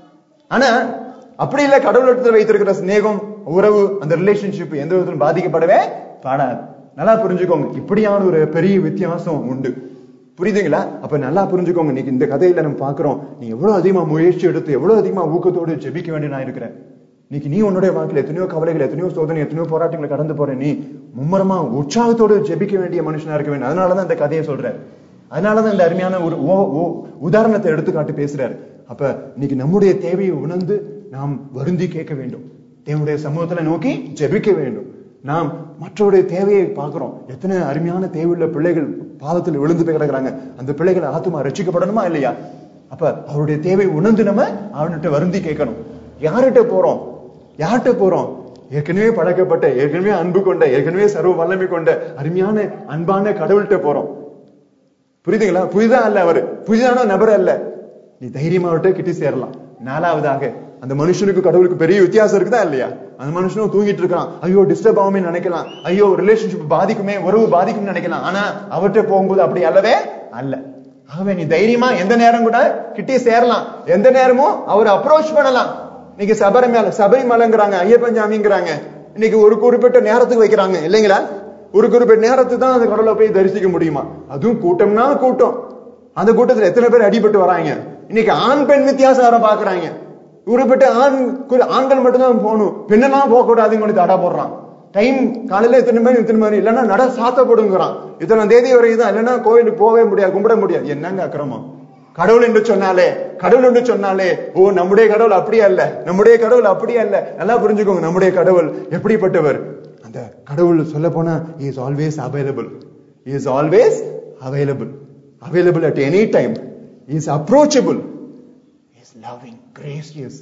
ஆனா அப்படி இல்ல கடவுள் இடத்துல வைத்திருக்கிற சிநேகம் உறவு அந்த ரிலேஷன்ஷிப் எந்த விதத்திலும் பாதிக்கப்படவே பாடாது நல்லா புரிஞ்சுக்கோங்க இப்படியான ஒரு பெரிய வித்தியாசம் உண்டு புரியுதுங்களா அப்ப நல்லா புரிஞ்சுக்கோங்க இன்னைக்கு இந்த கதையில நம்ம பாக்குறோம் நீ எவ்வளவு அதிகமா முயற்சி எடுத்து எவ்வளவு அதிகமா ஊக்கத்தோடு ஜெபிக்க வேண்டிய நான் இருக்கிறேன் இன்னைக்கு நீ உன்னுடைய வாழ்க்கையில எத்தனையோ கவலைகள் எத்தனையோ சோதனை எத்தனையோ போராட்டங்களை கடந்து போற நீ மும்மரமா உற்சாகத்தோடு ஜெபிக்க வேண்டிய மனுஷனா இருக்க வேண்டும் அதனாலதான் இந்த கதையை சொல்றேன் அதனாலதான் இந்த அருமையான ஒரு ஓ- ஓ- உதாரணத்தை எடுத்துக்காட்டு பேசுறாரு அப்ப இன்னைக்கு நம்முடைய தேவையை உணர்ந்து நாம் வருந்தி கேட்க வேண்டும் தேவனுடைய சமூகத்துல நோக்கி ஜெபிக்க வேண்டும் நாம் மற்றவருடைய தேவையை பார்க்கிறோம் எத்தனை அருமையான தேவையுள்ள பிள்ளைகள் பாதத்தில் விழுந்து போய் கிடக்குறாங்க அந்த பிள்ளைகள் ஆத்துமா ரட்சிக்கப்படணுமா இல்லையா அப்ப அவருடைய தேவை உணர்ந்து நம்ம அவன்கிட்ட வருந்தி கேட்கணும் யார்கிட்ட போறோம் யார்கிட்ட போறோம் ஏற்கனவே பழக்கப்பட்ட ஏற்கனவே அன்பு கொண்ட ஏற்கனவே சர்வ வல்லமை கொண்ட அருமையான அன்பான கடவுள்கிட்ட போறோம் புரியுதுங்களா புதிதா அல்ல அவரு புதிதான நபர் அல்ல நீ தைரியமா அவர்கிட்ட கிட்டி சேரலாம் நாலாவதாக அந்த மனுஷனுக்கு கடவுளுக்கு பெரிய வித்தியாசம் இருக்குதா இல்லையா அந்த மனுஷனும் தூங்கிட்டு இருக்கான் ஐயோ டிஸ்டர்ப் ஆகுமே நினைக்கலாம் ஐயோ ரிலேஷன்ஷிப் பாதிக்குமே உறவு பாதிக்கும்னு நினைக்கலாம் ஆனா அவர்கிட்ட போகும்போது அப்படி அல்லவே அல்ல ஆகவே நீ தைரியமா எந்த நேரம் கூட கிட்டே சேரலாம் எந்த நேரமும் அவர் அப்ரோச் பண்ணலாம் இன்னைக்கு சபரிமலை சபரிமலைங்கிறாங்க ஐயப்பன் சாமிங்கிறாங்க இன்னைக்கு ஒரு குறிப்பிட்ட நேரத்துக்கு வைக்கிறாங்க இல்லைங்களா ஒரு குறிப்பிட்ட நேரத்துக்கு தான் அந்த கடவுளை போய் தரிசிக்க முடியுமா அதுவும் கூட்டம்னா கூட்டம் அந்த கூட்டத்துல எத்தனை பேர் அடிபட்டு வராங்க இன்னைக்கு ஆண் பெண் வித்தியாசம் வர பாக்குறாங்க குறிப்பிட்ட ஆண் குறி- ஆண்கள் மட்டும்தான் போகணும் பெண்ணெல்லாம் போக கூடாதுன்னு தடா போடுறான் டைம் காலையில இத்தனை மணி இத்தனை மணி இல்லைன்னா நட சாத்தப்படுங்கிறான் இத்தனை தேதி வரைக்கும் இல்லைன்னா கோயிலுக்கு போகவே முடியாது கும்பிட முடியாது என்னங்க அக்கிரமம் கடவுள் என்று சொன்னாலே கடவுள் என்று சொன்னாலே ஓ நம்முடைய கடவுள் அப்படியே அல்ல நம்முடைய கடவுள் அப்படியே அல்ல நல்லா புரிஞ்சுக்கோங்க நம்முடைய கடவுள் எப்படிப்பட்டவர் அந்த கடவுள் சொல்ல போனா is always available is always available available at any time is approachable is loving gracious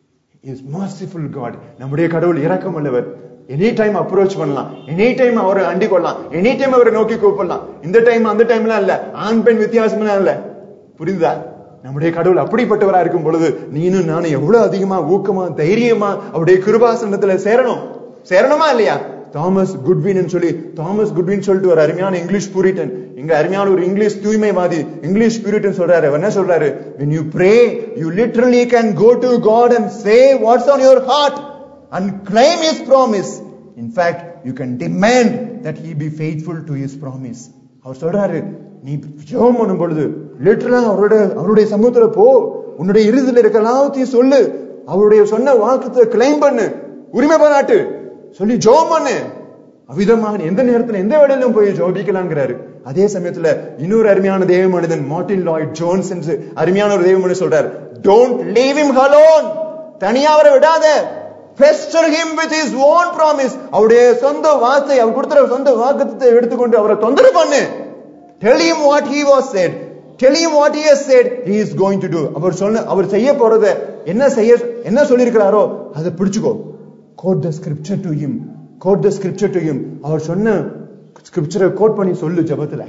is merciful God நம்முடைய கடவுள் இரக்கம் உள்ளவர் எனி டைம் அப்ரோச் பண்ணலாம் எனி டைம் அவரை அண்டிக் கொள்ளலாம் எனி டைம் அவரை நோக்கி கூப்பிடலாம் இந்த டைம் அந்த டைம்லாம் இல்ல ஆண் பெண் வித்தியாசம்லாம் இல்ல புரியுதா நம்முடைய கடவுள் அப்படிப்பட்டவரா இருக்கும் பொழுது நீனும் நானும் எவ்வளவு அதிகமா ஊக்கமா தைரியமா அவருடைய கிருபாசனத்துல சேரணும் சேரணுமா இல்லையா தாமஸ் குட்வின் சொல்லி தாமஸ் குட்வின் சொல்லிட்டு ஒரு அருமையான இங்கிலீஷ் பூரிட்டன் இங்க அருமையான ஒரு இங்கிலீஷ் தூய்மைவாதி இங்கிலீஷ் பியூரிட்டன் சொல்றாரு அவர் என்ன சொல்றாரு when you pray you literally can go to god and say what's on your heart and claim his promise in fact you can demand that he be faithful to his promise அவர் சொல்றாரு நீ ஜெபம் பண்ணும் பொழுது லிட்டரலா அவரோட அவருடைய சமூகத்துல போ உன்னுடைய இறுதியில் இருக்க எல்லாத்தையும் சொல்லு அவருடைய சொன்ன வாக்குத்தை கிளைம் பண்ணு உரிமை பாராட்டு சொல்லி ஜெபம் பண்ணு அவ்விதமாக எந்த நேரத்துல எந்த வேலையிலும் போய் ஜோபிக்கலாங்கிறாரு அதே சமயத்துல இன்னொரு அருமையான தேவ மனிதன் மார்டின் லாய்ட் ஜோன்ஸ் என்று அருமையான ஒரு தேவ மனிதன் சொல்றார் டோன்ட் லீவ் him alone தனியா அவரை விடாத Pester him with his own promise. அவருடைய சொந்த வார்த்தை அவர் கொடுத்த சொந்த வாக்குத்தத்தை எடுத்துக்கொண்டு அவரை தொந்தரவு பண்ணு tell him what he was said tell him what he has said he is going to do அவர் சொன்ன அவர் செய்ய போறத என்ன செய்ய என்ன சொல்லியிருக்கிறாரோ அதை பிடிச்சுக்கோ quote the scripture to him quote the scripture to him அவர் சொன்ன ஸ்கிரிப்சரை கோட் பண்ணி சொல்லு ஜெபத்துல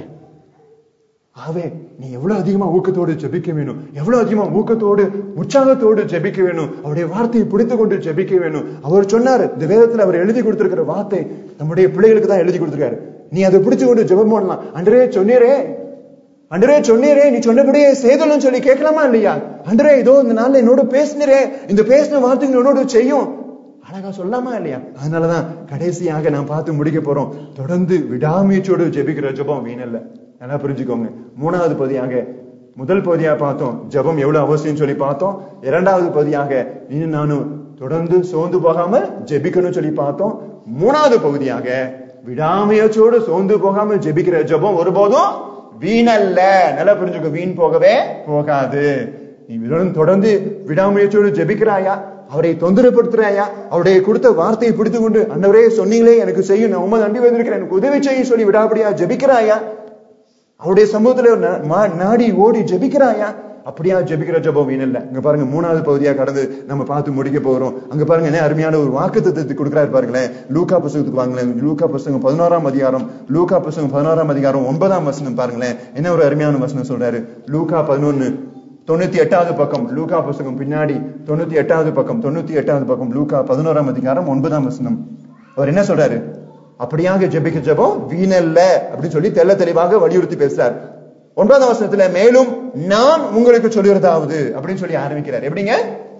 ஆகவே நீ எவ்வளவு அதிகமா ஊக்கத்தோடு ஜெபிக்க வேணும் எவ்வளவு அதிகமா ஊக்கத்தோடு உற்சாகத்தோடு ஜெபிக்க வேணும் அவருடைய வார்த்தையை பிடித்து கொண்டு ஜெபிக்க வேணும் அவர் சொன்னார் இந்த வேதத்துல அவர் எழுதி கொடுத்திருக்கிற வார்த்தை நம்முடைய பிள்ளைகளுக்கு தான் எழுதி கொடுத்திருக்காரு நீ அதை பிடிச்சு கொண்டு ஜெபம் பண்ணலாம் அன்றே சொன்னீரே அன்றே சொன்னீரே நீ சொன்னபடியே செய்தலும் சொல்லி கேட்கலாமா இல்லையா அன்றே இதோ இந்த நாள்ல என்னோட பேசினரே இந்த பேசின வார்த்தைகள் என்னோட செய்யும் அழகா சொல்லாமா இல்லையா அதனாலதான் கடைசியாக நான் பார்த்து முடிக்க போறோம் தொடர்ந்து விடாமுயற்சியோடு ஜெபிக்கிற ஜெபம் வீணல்ல நல்லா புரிஞ்சுக்கோங்க மூணாவது பகுதியாக முதல் பகுதியா பார்த்தோம் ஜெபம் எவ்வளவு அவசியம் சொல்லி பார்த்தோம் இரண்டாவது பகுதியாக இன்னும் நானும் தொடர்ந்து சோர்ந்து போகாம ஜெபிக்கணும் சொல்லி பார்த்தோம் மூணாவது பகுதியாக விடாமுயற்சியோடு சோர்ந்து போகாம ஜெபிக்கிற ஜெபம் ஒருபோதும் வீணல்ல நல்லா புரிஞ்சுக்கோ வீண் போகவே போகாது நீ விட- தொடர்ந்து விடாமுயற்சியோடு ஜெபிக்கிறாயா அவரை தொந்தரப்படுத்துறாயா அவருடைய கொடுத்த வார்த்தையை பிடித்து கொண்டு அன்னவரே சொன்னீங்களே எனக்கு செய்யும் நான் உண்மை நம்பி வந்திருக்கிறேன் எனக்கு உதவி செய்ய சொல்லி விடாபடியா ஜெபிக்கிறாயா அவருடைய சமூகத்துல நா- மா- நாடி ஓடி ஜெபிக்கிறாயா அப்படியா ஜெபிக்கிற ஜெபம் வீணல்ல இங்க பாருங்க மூணாவது பகுதியா கடந்து நம்ம பார்த்து முடிக்க போறோம் அங்க பாருங்க என்ன அருமையான ஒரு வாக்கு தத்துவத்தை கொடுக்குறாரு பாருங்களேன் லூக்கா புஸ்தகத்துக்கு வாங்களேன் லூக்கா புஸ்தகம் பதினோராம் அதிகாரம் லூக்கா புஸ்தகம் பதினோராம் அதிகாரம் ஒன்பதாம் வசனம் பாருங்களேன் என்ன ஒரு அருமையான வசனம் சொல்றாரு லூக்கா பதினொன்னு தொண்ணூத்தி எட்டாவது பக்கம் லூக்கா புஸ்தகம் பின்னாடி தொண்ணூத்தி எட்டாவது பக்கம் தொண்ணூத்தி எட்டாவது பக்கம் லூக்கா பதினோராம் அதிகாரம் ஒன்பதாம் வசனம் அவர் என்ன சொல்றாரு அப்படியாக ஜெபிக்க ஜெபம் வீணல்ல அப்படின்னு சொல்லி தெள்ள தெளிவாக வலியுறுத்தி பேசுறார் ஒன்பதாம் வசனத்துல மேலும் நான் உங்களுக்கு சொல்லுகிறதாவது அப்படின்னு சொல்லி ஆரம்பிக்கிறார் எப்படிங்க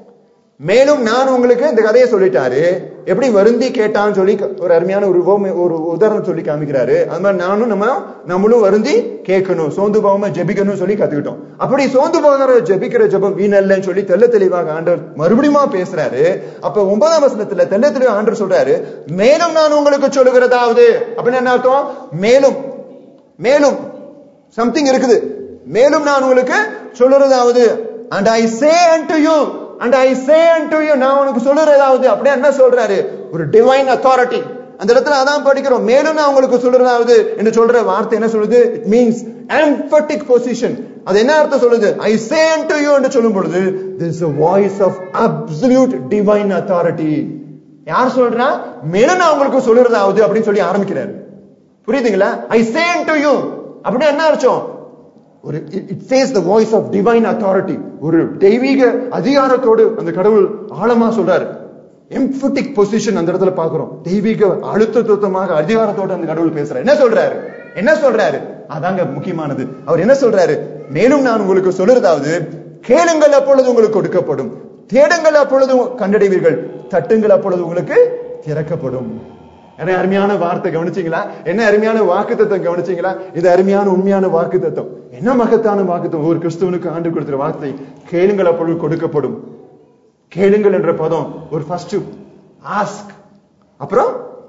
மேலும் நான் உங்களுக்கு இந்த கதையை சொல்லிட்டாரு எப்படி வருந்தி கேட்டான்னு சொல்லி ஒரு அருமையான ஒரு உவமை- ஒரு உதாரணம் சொல்லி காமிக்கிறாரு அது மாதிரி நானும் நம்ம நம்மளும் வருந்தி கேட்கணும் சோர்ந்து போகாம ஜெபிக்கணும்னு சொல்லி கத்துக்கிட்டோம் அப்படி சோர்ந்து போகிற ஜெபிக்கிற ஜெபம் வீணல்லன்னு சொல்லி தெள்ள தெளிவாக ஆண்டவர் மறுபடியும் பேசுறாரு அப்ப ஒன்பதாம் வசனத்துல தெள்ள தெளிவாக ஆண்டவர் சொல்றாரு மேலும் நான் உங்களுக்கு சொல்லுகிறதாவது அப்படின்னு என்ன அர்த்தம் மேலும் மேலும் சம்திங் இருக்குது மேலும் நான் உங்களுக்கு சொல்லுறதாவது and i say unto you and i say unto you நான் உனக்கு சொல்லுறதாவது அப்படியே என்ன சொல்றாரு ஒரு டிவைன் அத்தாரிட்டி அந்த இடத்துல அதான் படிக்கிறோம் மேலும் நான் உங்களுக்கு சொல்றதாவது என்று சொல்ற வார்த்தை என்ன சொல்லுது இட் மீன்ஸ் emphatic பொசிஷன் அது என்ன அர்த்தம் சொல்லுது ஐ சே unto you என்று சொல்லும் பொழுது this is a voice of absolute divine authority யார் சொல்றா மேலும் நான் உங்களுக்கு சொல்லுறதாவது அப்படின்னு சொல்லி ஆரம்பிக்கிறாரு புரியுதுங்களா ஐ சேன் டு யூ அப்படின்னா என்ன அர்த்தம் ஒரு it says the voice of divine authority ஒரு தெய்வீக அதிகாரத்தோடு அந்த கடவுள் ஆழமா சொல்றாரு எம்பட்டிக் பொசிஷன் அந்த இடத்துல பாக்குறோம் தெய்வீக அழுத்தத்துவமாக அதிகாரத்தோடு அந்த கடவுள் பேசுறாரு என்ன சொல்றாரு என்ன சொல்றாரு அதாங்க முக்கியமானது அவர் என்ன சொல்றாரு மேலும் நான் உங்களுக்கு சொல்றதாவது கேளுங்கள் அப்பொழுது உங்களுக்கு கொடுக்கப்படும் தேடுங்கள் அப்பொழுது கண்டடைவீர்கள் தட்டுங்கள் அப்பொழுது உங்களுக்கு திறக்கப்படும் என்ன அருமையான வார்த்தை கவனிச்சீங்களா என்ன அருமையான வாக்கு தத்துவம் கவனிச்சீங்களா இது அருமையான உண்மையான வாக்கு தத்துவம் என்ன மகத்தான வாக்கு தத்துவம் ஒரு கிறிஸ்துவனுக்கு ஆண்டு கொடுத்த வார்த்தை கேளுங்கள் அப்பொழுது கொடுக்கப்படும் கேளுங்கள் என்ற பதம் ஒரு ஃபர்ஸ்ட் ஆஸ்க் அப்புறம்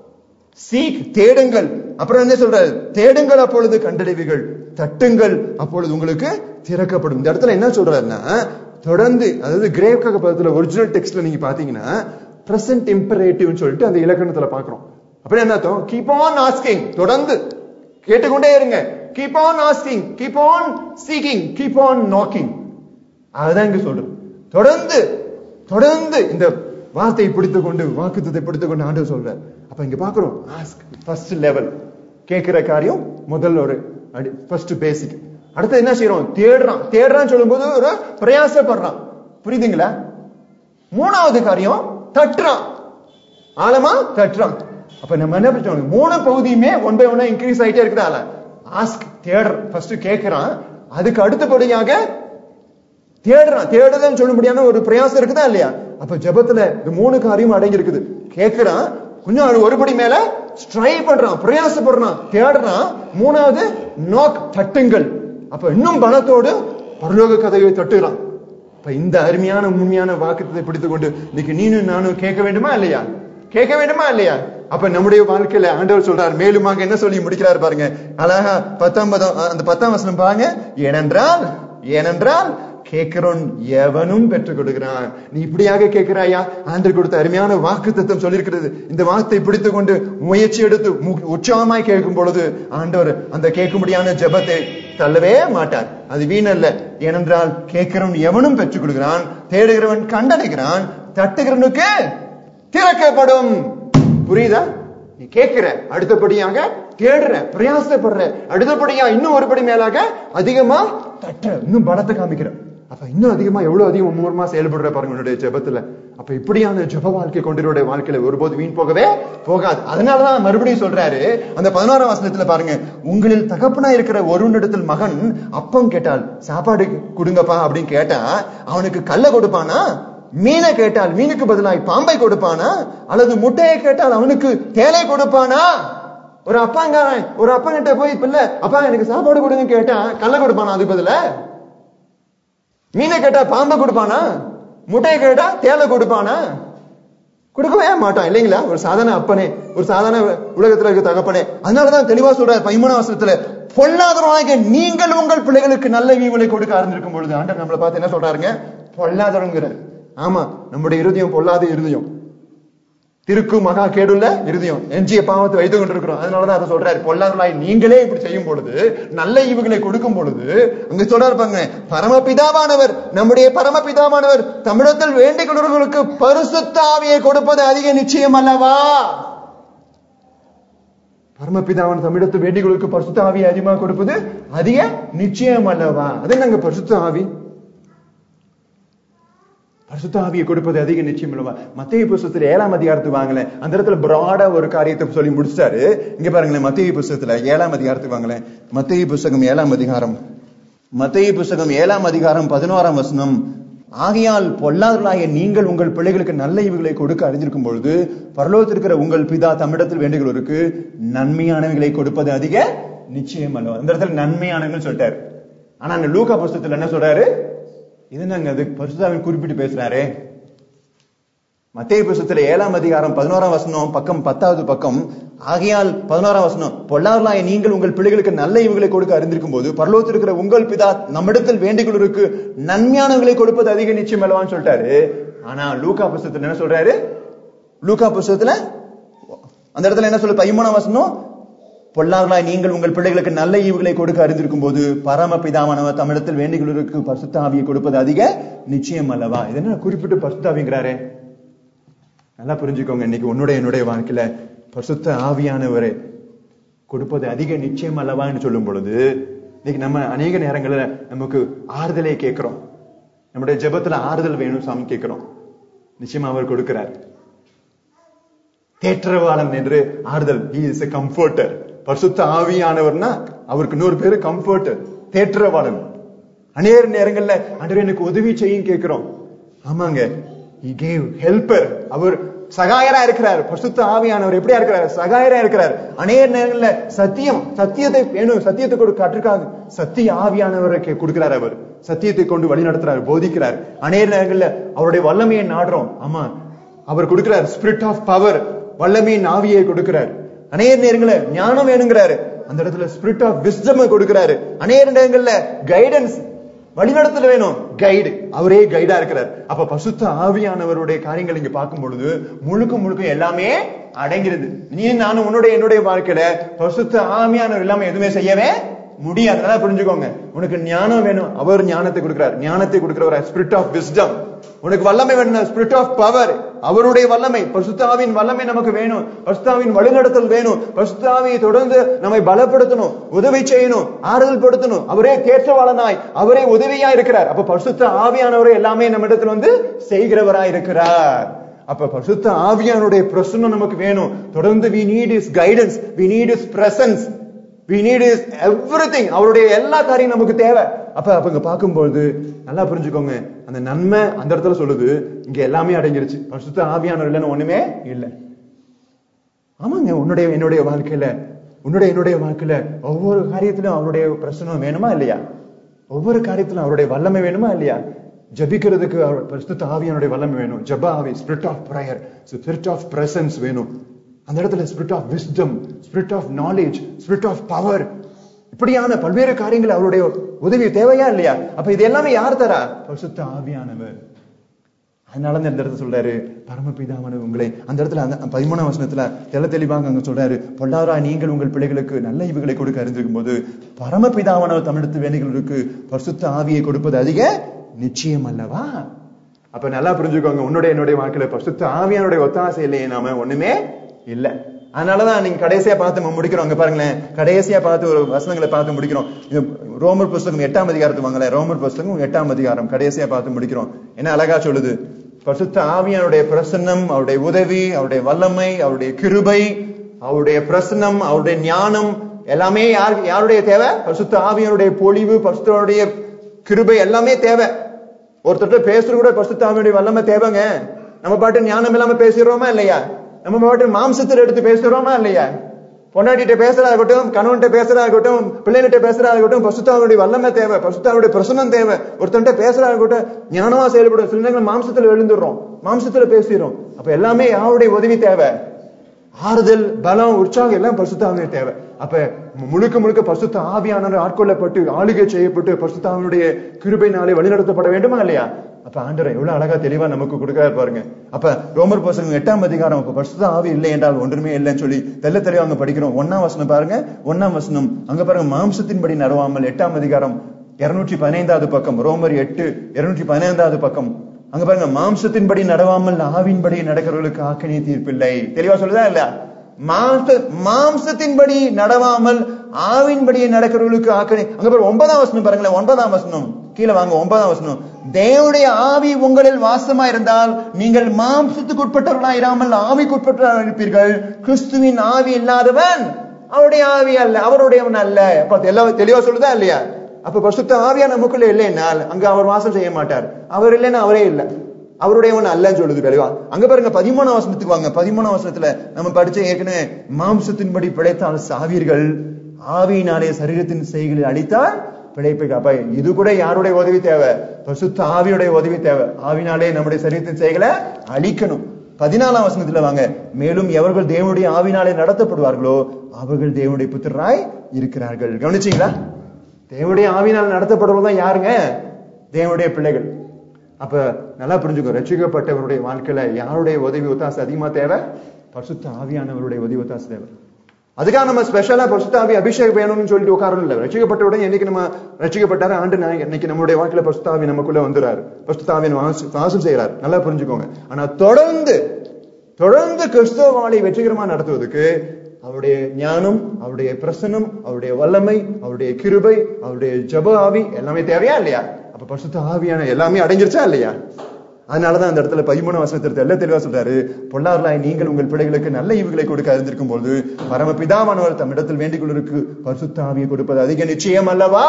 சீக் தேடுங்கள் அப்புறம் என்ன சொல்றாரு தேடுங்கள் அப்பொழுது கண்டடைவீர்கள் தட்டுங்கள் அப்பொழுது உங்களுக்கு திறக்கப்படும் இந்த இடத்துல என்ன சொல்றாருன்னா தொடர்ந்து அதாவது கிரேக்க பதத்துல ஒரிஜினல் டெக்ஸ்ட்ல நீங்க பாத்தீங்கன்னா பிரசன்ட் இம்பரேட்டிவ்னு சொல்லிட்டு அந்த இலக்கணத்துல பாக்குறோம் அப்புறம் என்ன அர்த்தம் கீப் ஆன் ஆஸ்கிங் தொடர்ந்து கேட்டுக்கொண்டே இருங்க keep on asking keep on seeking keep on knocking அதுதான் இங்க சொல்றது தொடர்ந்து தொடர்ந்து இந்த வார்த்தையை பிடித்துக் கொண்டு வாக்குத்தத்தை பிடித்துக் கொண்டு ஆண்டவர் சொல்றார் அப்ப இங்க பாக்குறோம் ஆஸ்க் ஃபர்ஸ்ட் லெவல் கேட்கிற காரியம் முதல் ஒரு ஃபர்ஸ்ட் பேசிக் அடுத்து என்ன செய்யறோம் தேடுறான் தேடுறான்னு சொல்லும்போது ஒரு பிரயாசப்படுறான் புரியுதுங்களா மூணாவது காரியம் தட்டுறான் ஆழமா தட்டுறான் அப்ப நம்ம என்ன பிரச்சனை மூணு பகுதியுமே ஒன் பை ஒன்னா இன்க்ரீஸ் ஆயிட்டே இருக்குதால ஆஸ்க் தேடுற ஃபர்ஸ்ட் கேட்கிறான் அதுக்கு அடுத்தபடியாக தேடுறான் தேடுதல்னு சொல்ல முடியாம ஒரு பிரயாசம் இருக்குதா இல்லையா அப்ப ஜெபத்துல இது மூணு காரியம் அடங்கி இருக்குது கேட்கிறான் கொஞ்சம் அது ஒருபடி மேல ஸ்ட்ரை பண்றான் பிரயாசப்படுறான் தேடுறான் மூணாவது நோக் தட்டுங்கள் அப்ப இன்னும் பலத்தோடு பரலோக கதவை தட்டுறான் இப்ப இந்த அருமையான உண்மையான வாக்குத்தத்தை பிடித்துக் கொண்டு இன்னைக்கு நீனும் நானும் கேட்க வேண்டுமா இல்லையா கேட்க வேண்டுமா இல்லையா அப்ப நம்முடைய வாழ்க்கையில ஆண்டவர் சொல்றார் மேலுமாக என்ன சொல்லி முடிக்கிறார் பாருங்க அழகா பத்தொன்பதாம் அந்த பத்தாம் வசனம் பாருங்க ஏனென்றால் ஏனென்றால் கேட்கிறோன் எவனும் பெற்றுக் கொடுக்கிறான் நீ இப்படியாக கேட்கிறாயா ஆண்டர் கொடுத்த அருமையான வாக்கு தத்துவம் சொல்லியிருக்கிறது இந்த வார்த்தை பிடித்துக் கொண்டு முயற்சி எடுத்து மு- உற்சாகமாய் கேட்கும் பொழுது ஆண்டவர் அந்த கேட்கும்படியான ஜெபத்தை தள்ளவே மாட்டார் அது வீணல்ல ஏனென்றால் கேட்கிறவன் எவனும் பெற்றுக் கொடுக்கிறான் தேடுகிறவன் கண்டடைகிறான் தட்டுகிறவனுக்கு திறக்கப்படும் புரியுதா நீ கேட்கிற அடுத்தபடியாக தேடுற பிரயாசப்படுற அடுத்தபடியா இன்னும் ஒருபடி மேலாக அதிகமா தட்டுற இன்னும் பலத்தை காமிக்கிற அப்ப இன்னும் அதிகமா எவ்வளவு அதிகம் மூலமா செயல்படுற பாருங்க உன்னுடைய ஜெபத்துல அப்ப இப்படியான ஜெப வாழ்க்கை கொண்டிருடைய வாழ்க்கையில ஒருபோது வீண் போகவே போகாது அதனாலதான் மறுபடியும் சொல்றாரு அந்த பதினோராம் வசனத்துல பாருங்க உங்களில் தகப்பனா இருக்கிற ஒருவனிடத்தில் மகன் அப்பம் கேட்டால் சாப்பாடு கொடுங்கப்பா அப்படின்னு கேட்டா அவனுக்கு கல்ல கொடுப்பானா மீனை கேட்டால் மீனுக்கு பதிலாய் பாம்பை கொடுப்பானா அல்லது முட்டையை கேட்டால் அவனுக்கு தேலை கொடுப்பானா ஒரு அப்பாங்க ஒரு அப்பங்கிட்ட போய் பிள்ளை அப்பா எனக்கு சாப்பாடு கொடுங்க கேட்டா கல்ல கொடுப்பானா அதுக்கு பதிலா மீனை கேட்டா பாம்பை கொடுப்பானா முட்டையை கேட்டா தேலை கொடுப்பானா கொடுக்கவே மாட்டான் இல்லைங்களா ஒரு சாதாரண அப்பனே ஒரு சாதாரண உலகத்துல இருக்க தகப்பனே அதனாலதான் தெளிவா சொல்றாரு பதிமூணாம் வருஷத்துல பொல்லாதவனாக நீங்கள் உங்கள் பிள்ளைகளுக்கு நல்ல வீவலை கொடுக்க ஆரம்பிக்கும் பொழுது ஆண்டர் நம்மளை பார்த்து என்ன சொல்றாருங்க பொல்லாதவங்கிறார் ஆமா நம்முடைய இருதயம் பொல்லாத இருதயம் திருக்கு மகா கேடுள்ள இருதயம் எஞ்சிய பாவத்தை வைத்துக் கொண்டிருக்கிறோம் அதனாலதான் அதை சொல்றாரு பொல்லாதவர்களாய் நீங்களே இப்படி செய்யும் பொழுது நல்ல ஈவுகளை கொடுக்கும் பொழுது அங்க சொல்றாரு பாருங்க பரமபிதாவானவர் நம்முடைய பரமபிதாவானவர் தமிழத்தில் வேண்டிக் கொண்டவர்களுக்கு பரிசுத்த ஆவியை கொடுப்பது அதிக நிச்சயம் அல்லவா பரமபிதாவன் தமிழத்து வேண்டிகளுக்கு பரிசுத்த ஆவியை அதிகமாக கொடுப்பது அதிக நிச்சயம் அல்லவா அது நாங்க பரிசுத்த ஆவி பரிசுத்த ஆவியை கொடுப்பது அதிக நிச்சயம் இல்லவா மத்திய புஸ்தகத்துல ஏழாம் அதிகாரத்துக்கு வாங்கலேன் அந்த இடத்துல பிராடா ஒரு காரியத்தை சொல்லி முடிச்சிட்டாரு இங்க பாருங்களேன் மத்திய புஸ்தகத்துல ஏழாம் அதிகாரத்துக்கு வாங்கலேன் மத்திய புஸ்தகம் ஏழாம் அதிகாரம் மத்திய புஸ்தகம் ஏழாம் அதிகாரம் பதினோராம் வசனம் ஆகையால் பொல்லாதவர்களாகிய நீங்கள் உங்கள் பிள்ளைகளுக்கு நல்ல ஈவுகளை கொடுக்க அறிந்திருக்கும் பொழுது பரலோகத்தில் இருக்கிற உங்கள் பிதா தமிழத்தில் வேண்டுகிறவருக்கு நன்மையானவைகளை கொடுப்பது அதிக நிச்சயம் அல்லவா இந்த இடத்துல நன்மையானவங்கன்னு சொல்லிட்டாரு ஆனா அந்த லூக்கா புஸ்தகத்துல என்ன சொல்றாரு இது நாங்க அது பரிசுத்தாவின் குறிப்பிட்டு பேசுறாரே மத்திய புஸ்தகத்துல ஏழாம் அதிகாரம் பதினோராம் வசனம் பக்கம் பத்தாவது பக்கம் ஆகையால் பதினோராம் வசனம் பொல்லாதலாய நீங்கள் உங்கள் பிள்ளைகளுக்கு நல்ல இவுகளை கொடுக்க அறிந்திருக்கும் போது பரலோகத்தில் இருக்கிற உங்கள் பிதா நம்மிடத்தில் வேண்டிகளுக்கு நன்மையானவர்களை கொடுப்பது அதிக நிச்சயம் அல்லவான்னு சொல்லிட்டாரு ஆனா லூக்கா புஸ்தகத்துல என்ன சொல்றாரு லூக்கா புஸ்தகத்துல அந்த இடத்துல என்ன சொல்லு பதிமூணாம் வசனம் பொல்லாதலாய் நீங்கள் உங்கள் பிள்ளைகளுக்கு நல்ல ஈவுகளை கொடுக்க அறிந்திருக்கும் போது பரம பிதாவானவர் தமிழத்தில் வேண்டிகளுக்கு பரிசுத்த ஆவியை கொடுப்பது அதிக நிச்சயம் அல்லவா இது என்ன குறிப்பிட்டு பரிசுத்த ஆவிங்கிறாரே நல்லா புரிஞ்சுக்கோங்க இன்னைக்கு உன்னுடைய என்னுடைய வாழ்க்கையில பரிசுத்த ஆவியானவரை கொடுப்பது அதிக நிச்சயம் அல்லவான்னு சொல்லும் பொழுது இன்னைக்கு நம்ம அநேக நேரங்களில் நமக்கு ஆறுதலை கேட்கிறோம் நம்முடைய ஜெபத்துல ஆறுதல் வேணும் சாமி கேட்கிறோம் நிச்சயமா அவர் கொடுக்கிறார் தேற்றவாளன் என்று ஆறுதல் he is a comforter பரிசுத்த ஆவியானவர்னா அவருக்கு இன்னொரு பேரு கம்ஃபர்டர் தேற்றவாளன் அநேக நேரங்கள்ல ஆண்டவரே எனக்கு உதவி செய்யும் கேட்கிறோம் ஆமாங்க he gave helper அவர் சகாயரா இருக்கிறார் பரிசுத்த ஆவியானவர் எப்படியா இருக்கிறார் சகாயரா இருக்கிறார் அநேக நேரங்கள்ல சத்தியம் சத்தியத்தை வேணும் சத்தியத்தை கொடு கற்றுக்காது சத்திய ஆவியானவரை கே- கொடுக்கிறார் அவர் சத்தியத்தை கொண்டு வழி நடத்துறார் போதிக்கிறார் அநேக நேரங்கள்ல அவருடைய வல்லமையை நாடுறோம் ஆமா அவர் கொடுக்கிறார் ஸ்பிரிட் ஆஃப் பவர் வல்லமையின் ஆவியை கொடுக்கிறார் அநேக நேரங்கள்ல ஞானம் வேணுங்கிறாரு அந்த இடத்துல ஸ்பிரிட் ஆஃப் விஸ்டம் கொடுக்கிறாரு அநேக நேரங்கள்ல கைடன்ஸ் வழிநடத்தல் வேணும் கைடு அவரே கைடா இருக்கிறார் அப்ப பசுத்த ஆவியானவருடைய காரியங்கள் இங்க பார்க்கும் பொழுது முழுக்க முழுக்க எல்லாமே அடங்கிறது நீ நானும் உன்னுடைய என்னுடைய வாழ்க்கையில பசுத்த ஆவியானவர் இல்லாம எதுவுமே செய்யவே முடியாது நல்லா புரிஞ்சுக்கோங்க உனக்கு ஞானம் வேணும் அவர் ஞானத்தை கொடுக்கிறார் ஞானத்தை கொடுக்கிறவர் ஸ்பிரிட் ஆஃப் விஸ்டம் உனக்கு வல்லமை வேணும் ஸ்பிரிட் ஆஃப் பவர் அவருடைய வல்லமை பசுத்தாவின் வல்லமை நமக்கு வேணும் பசுத்தாவின் வழிநடத்தல் வேணும் பசுத்தாவியை தொடர்ந்து நம்மை பலப்படுத்தணும் உதவி செய்யணும் ஆறுதல் படுத்தணும் அவரே தேற்றவாளனாய் அவரே உதவியா இருக்கிறார் அப்ப பசுத்த ஆவியானவரே எல்லாமே நம்ம இடத்துல வந்து செய்கிறவராய் இருக்கிறார் அப்ப பசுத்த ஆவியானுடைய பிரசன்னம் நமக்கு வேணும் தொடர்ந்து we need his guidance we need his presence we need his everything அவருடைய எல்லா காரியம் நமக்கு தேவை அப்ப அப்ப இங்க பார்க்கும்போது நல்லா புரிஞ்சுக்கோங்க அந்த நன்மை அந்த இடத்துல சொல்லுது இங்க எல்லாமே அடங்கிருச்சு பரிசுத்த ஆவியானவர் இல்லைன்னு ஒண்ணுமே இல்லை ஆமாங்க உன்னுடைய என்னுடைய வாழ்க்கையில உன்னுடைய என்னுடைய வாழ்க்கையில ஒவ்வொரு காரியத்திலும் அவருடைய பிரச்சனை வேணுமா இல்லையா ஒவ்வொரு காரியத்திலும் அவருடைய வல்லமை வேணுமா இல்லையா ஜபிக்கிறதுக்கு அவர் பரிசுத்த ஆவியானுடைய வல்லமை வேணும் ஜப ஆவி spirit of prayer spirit of presence வேணும் அந்த இடத்துல spirit of wisdom spirit of knowledge spirit of power இப்படியான பல்வேறு காரியங்கள் அவருடைய உதவி தேவையா இல்லையா அப்ப இது எல்லாமே யார் தரா பரிசுத்த ஆவியானவர் அதனால தான் இந்த இடத்துல சொல்றாரு பரமபிதாவான உங்களை அந்த இடத்துல அந்த பதிமூணாம் வசனத்துல தெள்ள தெளிவாக அங்க சொல்றாரு பொல்லாரா நீங்கள் உங்கள் பிள்ளைகளுக்கு நல்ல ஈவுகளை கொடுக்க அறிந்திருக்கும் போது பரமபிதாவானவர் தமிழத்து வேலைகளுக்கு பரிசுத்த ஆவியை கொடுப்பது அதிக நிச்சயம் அல்லவா அப்ப நல்லா புரிஞ்சுக்கோங்க உன்னுடைய என்னுடைய வாழ்க்கையில பரிசுத்த ஆவியானுடைய ஒத்தாசை இல்லையே நாம ஒண்ணுமே இல்ல அதனாலதான் நீங்க கடைசியா பார்த்து நம்ம முடிக்கிறோம் அங்க பாருங்களேன் கடைசியா பார்த்து ஒரு வசனங்களை பார்த்து முடிக்கிறோம் இது ரோமர் புஸ்தகம் எட்டாம் அதிகாரத்து வாங்கல ரோமர் புஸ்தகம் எட்டாம் அதிகாரம் கடைசியா பார்த்து முடிக்கிறோம் என்ன அழகா சொல்லுது பரிசுத்த ஆவியானுடைய பிரசன்னம் அவருடைய உதவி அவருடைய வல்லமை அவருடைய கிருபை அவருடைய பிரசன்னம் அவருடைய ஞானம் எல்லாமே யார் யாருடைய தேவை பரிசுத்த ஆவியானுடைய பொழிவு பரிசுத்தருடைய கிருபை எல்லாமே தேவை ஒருத்தர் பேசுறது கூட பரிசுத்த ஆவியானுடைய வல்லமை தேவைங்க நம்ம பாட்டு ஞானம் இல்லாம பேசிடுறோமா இல்லையா நம்ம பாட்டு மாம்சத்தில் எடுத்து பேசுறோமா இல்லையா பொண்டாட்டிட்ட பேசுறதா இருக்கட்டும் கணவன்கிட்ட பேசுறதா இருக்கட்டும் பிள்ளைகிட்ட பேசுறதா இருக்கட்டும் பசுத்தாவுடைய வல்லமை தேவை பசுத்தாவுடைய பிரசனம் தேவை ஒருத்தன்ட்ட பேசுறதா இருக்கட்டும் ஞானமா செயல்படும் சில நேரங்கள் மாம்சத்துல எழுந்துடுறோம் மாம்சத்துல பேசிடுறோம் அப்ப எல்லாமே யாருடைய உதவி தேவை ஆறுதல் பலம் உற்சாகம் எல்லாம் பரிசுத்தாவிய தேவை அப்ப முழுக்க முழுக்க பரிசுத்த ஆவியானவர் ஆட்கொள்ளப்பட்டு ஆளுகை செய்யப்பட்டு பரிசுத்தாவினுடைய கிருபைனாலே வழிநடத்தப்பட வேண்டுமா இல்லையா அப்ப ஆண்டரை எவ்வளவு அழகா தெளிவா நமக்கு கொடுக்கிறாரு பாருங்க அப்ப ரோமர் பசங்க எட்டாம் அதிகாரம் அப்ப பரிசுத்த ஆவி இல்லை என்றால் ஒன்றுமே இல்லைன்னு சொல்லி தெல்ல தெளிவா அங்க படிக்கிறோம் ஒன்னாம் வசனம் பாருங்க ஒன்னாம் வசனம் அங்க பாருங்க மாம்சத்தின்படி நரவாமல் எட்டாம் அதிகாரம் இருநூற்றி பதினைந்தாவது பக்கம் ரோமர் எட்டு இருநூற்றி பதினைந்தாவது பக்கம் அங்க பாருங்க மாம்சத்தின்படி நடவாமல் ஆவின்படி நடக்கிறவர்களுக்கு ஆக்கணிய தீர்ப்பில்லை தெளிவா சொல்லுதா இல்ல மாம்ச மாம்சத்தின்படி நடவாமல் ஆவின்படி நடக்கிறவர்களுக்கு ஆக்கணி அங்க பாருங்க ஒன்பதாம் வசனம் பாருங்களேன் ஒன்பதாம் வசனம் கீழே வாங்க ஒன்பதாம் வசனம் தேவனுடைய ஆவி உங்களில் வாசமா இருந்தால் நீங்கள் மாம்சத்துக்கு உட்பட்டவர்களா இராமல் ஆவிக்கு உட்பட்டவர்களா இருப்பீர்கள் கிறிஸ்துவின் ஆவி இல்லாதவன் அவருடைய ஆவி அல்ல அவருடையவன் அல்ல அப்ப எல்லாம் தெளிவா சொல்லுதா இல்லையா அப்ப பசுத்த ஆவியா நமக்குள்ள இல்லைன்னால் அங்க அவர் வாசம் செய்ய மாட்டார் அவர் இல்லைன்னா அவரே இல்லை அவருடையவன் அல்லன்னு சொல்லுது தெளிவா அங்க பாருங்க பதிமூணாம் வசனத்துக்கு வாங்க பதிமூணாம் வசனத்துல நம்ம படிச்ச ஏற்கனவே மாம்சத்தின்படி பிழைத்தால் சாவீர்கள் ஆவியினாலே சரீரத்தின் செய்களை அளித்தால் பிழைப்பு அப்ப இது கூட யாருடைய உதவி தேவை பசுத்த ஆவியுடைய உதவி தேவை ஆவினாலே நம்முடைய சரீரத்தின் செய்களை அழிக்கணும் பதினாலாம் வசனத்துல வாங்க மேலும் எவர்கள் தேவனுடைய ஆவினாலே நடத்தப்படுவார்களோ அவர்கள் தேவனுடைய புத்திராய் இருக்கிறார்கள் கவனிச்சீங்களா தேவனுடைய ஆவினால் நடத்தப்படுறவங்க தான் யாருங்க தேவனுடைய பிள்ளைகள் அப்ப நல்லா புரிஞ்சுக்கோ ரட்சிக்கப்பட்டவருடைய வாழ்க்கையில யாருடைய உதவி ஒத்தாசு அதிகமா தேவை பரிசுத்த ஆவியானவருடைய உதவி ஒத்தாசு தேவை அதுக்காக நம்ம ஸ்பெஷலா பரிசுத்த ஆவி அபிஷேகம் வேணும்னு சொல்லிட்டு உட்காரணும் இல்ல ரட்சிக்கப்பட்ட உடனே என்னைக்கு நம்ம ரட்சிக்கப்பட்டாரு ஆண்டு நான் இன்னைக்கு நம்மளுடைய வாழ்க்கையில பரிசுத்த ஆவி நமக்குள்ள வந்துறாரு பரிசுத்த ஆவியின் வாசம் செய்யறாரு நல்லா புரிஞ்சுக்கோங்க ஆனா தொடர்ந்து தொடர்ந்து கிறிஸ்தவ வாழை வெற்றிகரமா நடத்துவதற்கு அவருடைய ஞானம் அவருடைய பிரசனம் அவருடைய வல்லமை அவருடைய கிருபை அவருடைய ஜப ஆவி எல்லாமே தேவையா இல்லையா அப்ப பரிசுத்த ஆவியான எல்லாமே அடைஞ்சிருச்சா இல்லையா அதனாலதான் அந்த இடத்துல பதிமூணு வசனத்திற்கு எல்லாம் தெளிவா சொல்றாரு பொல்லாரலாய் நீங்கள் உங்கள் பிள்ளைகளுக்கு நல்ல ஈவுகளை கொடுக்க அறிந்திருக்கும் போது பரமபிதாவானவர் தம் இடத்தில் வேண்டிக் கொள்வதற்கு பரிசுத்த ஆவியை கொடுப்பது அதிக நிச்சயம் அல்லவா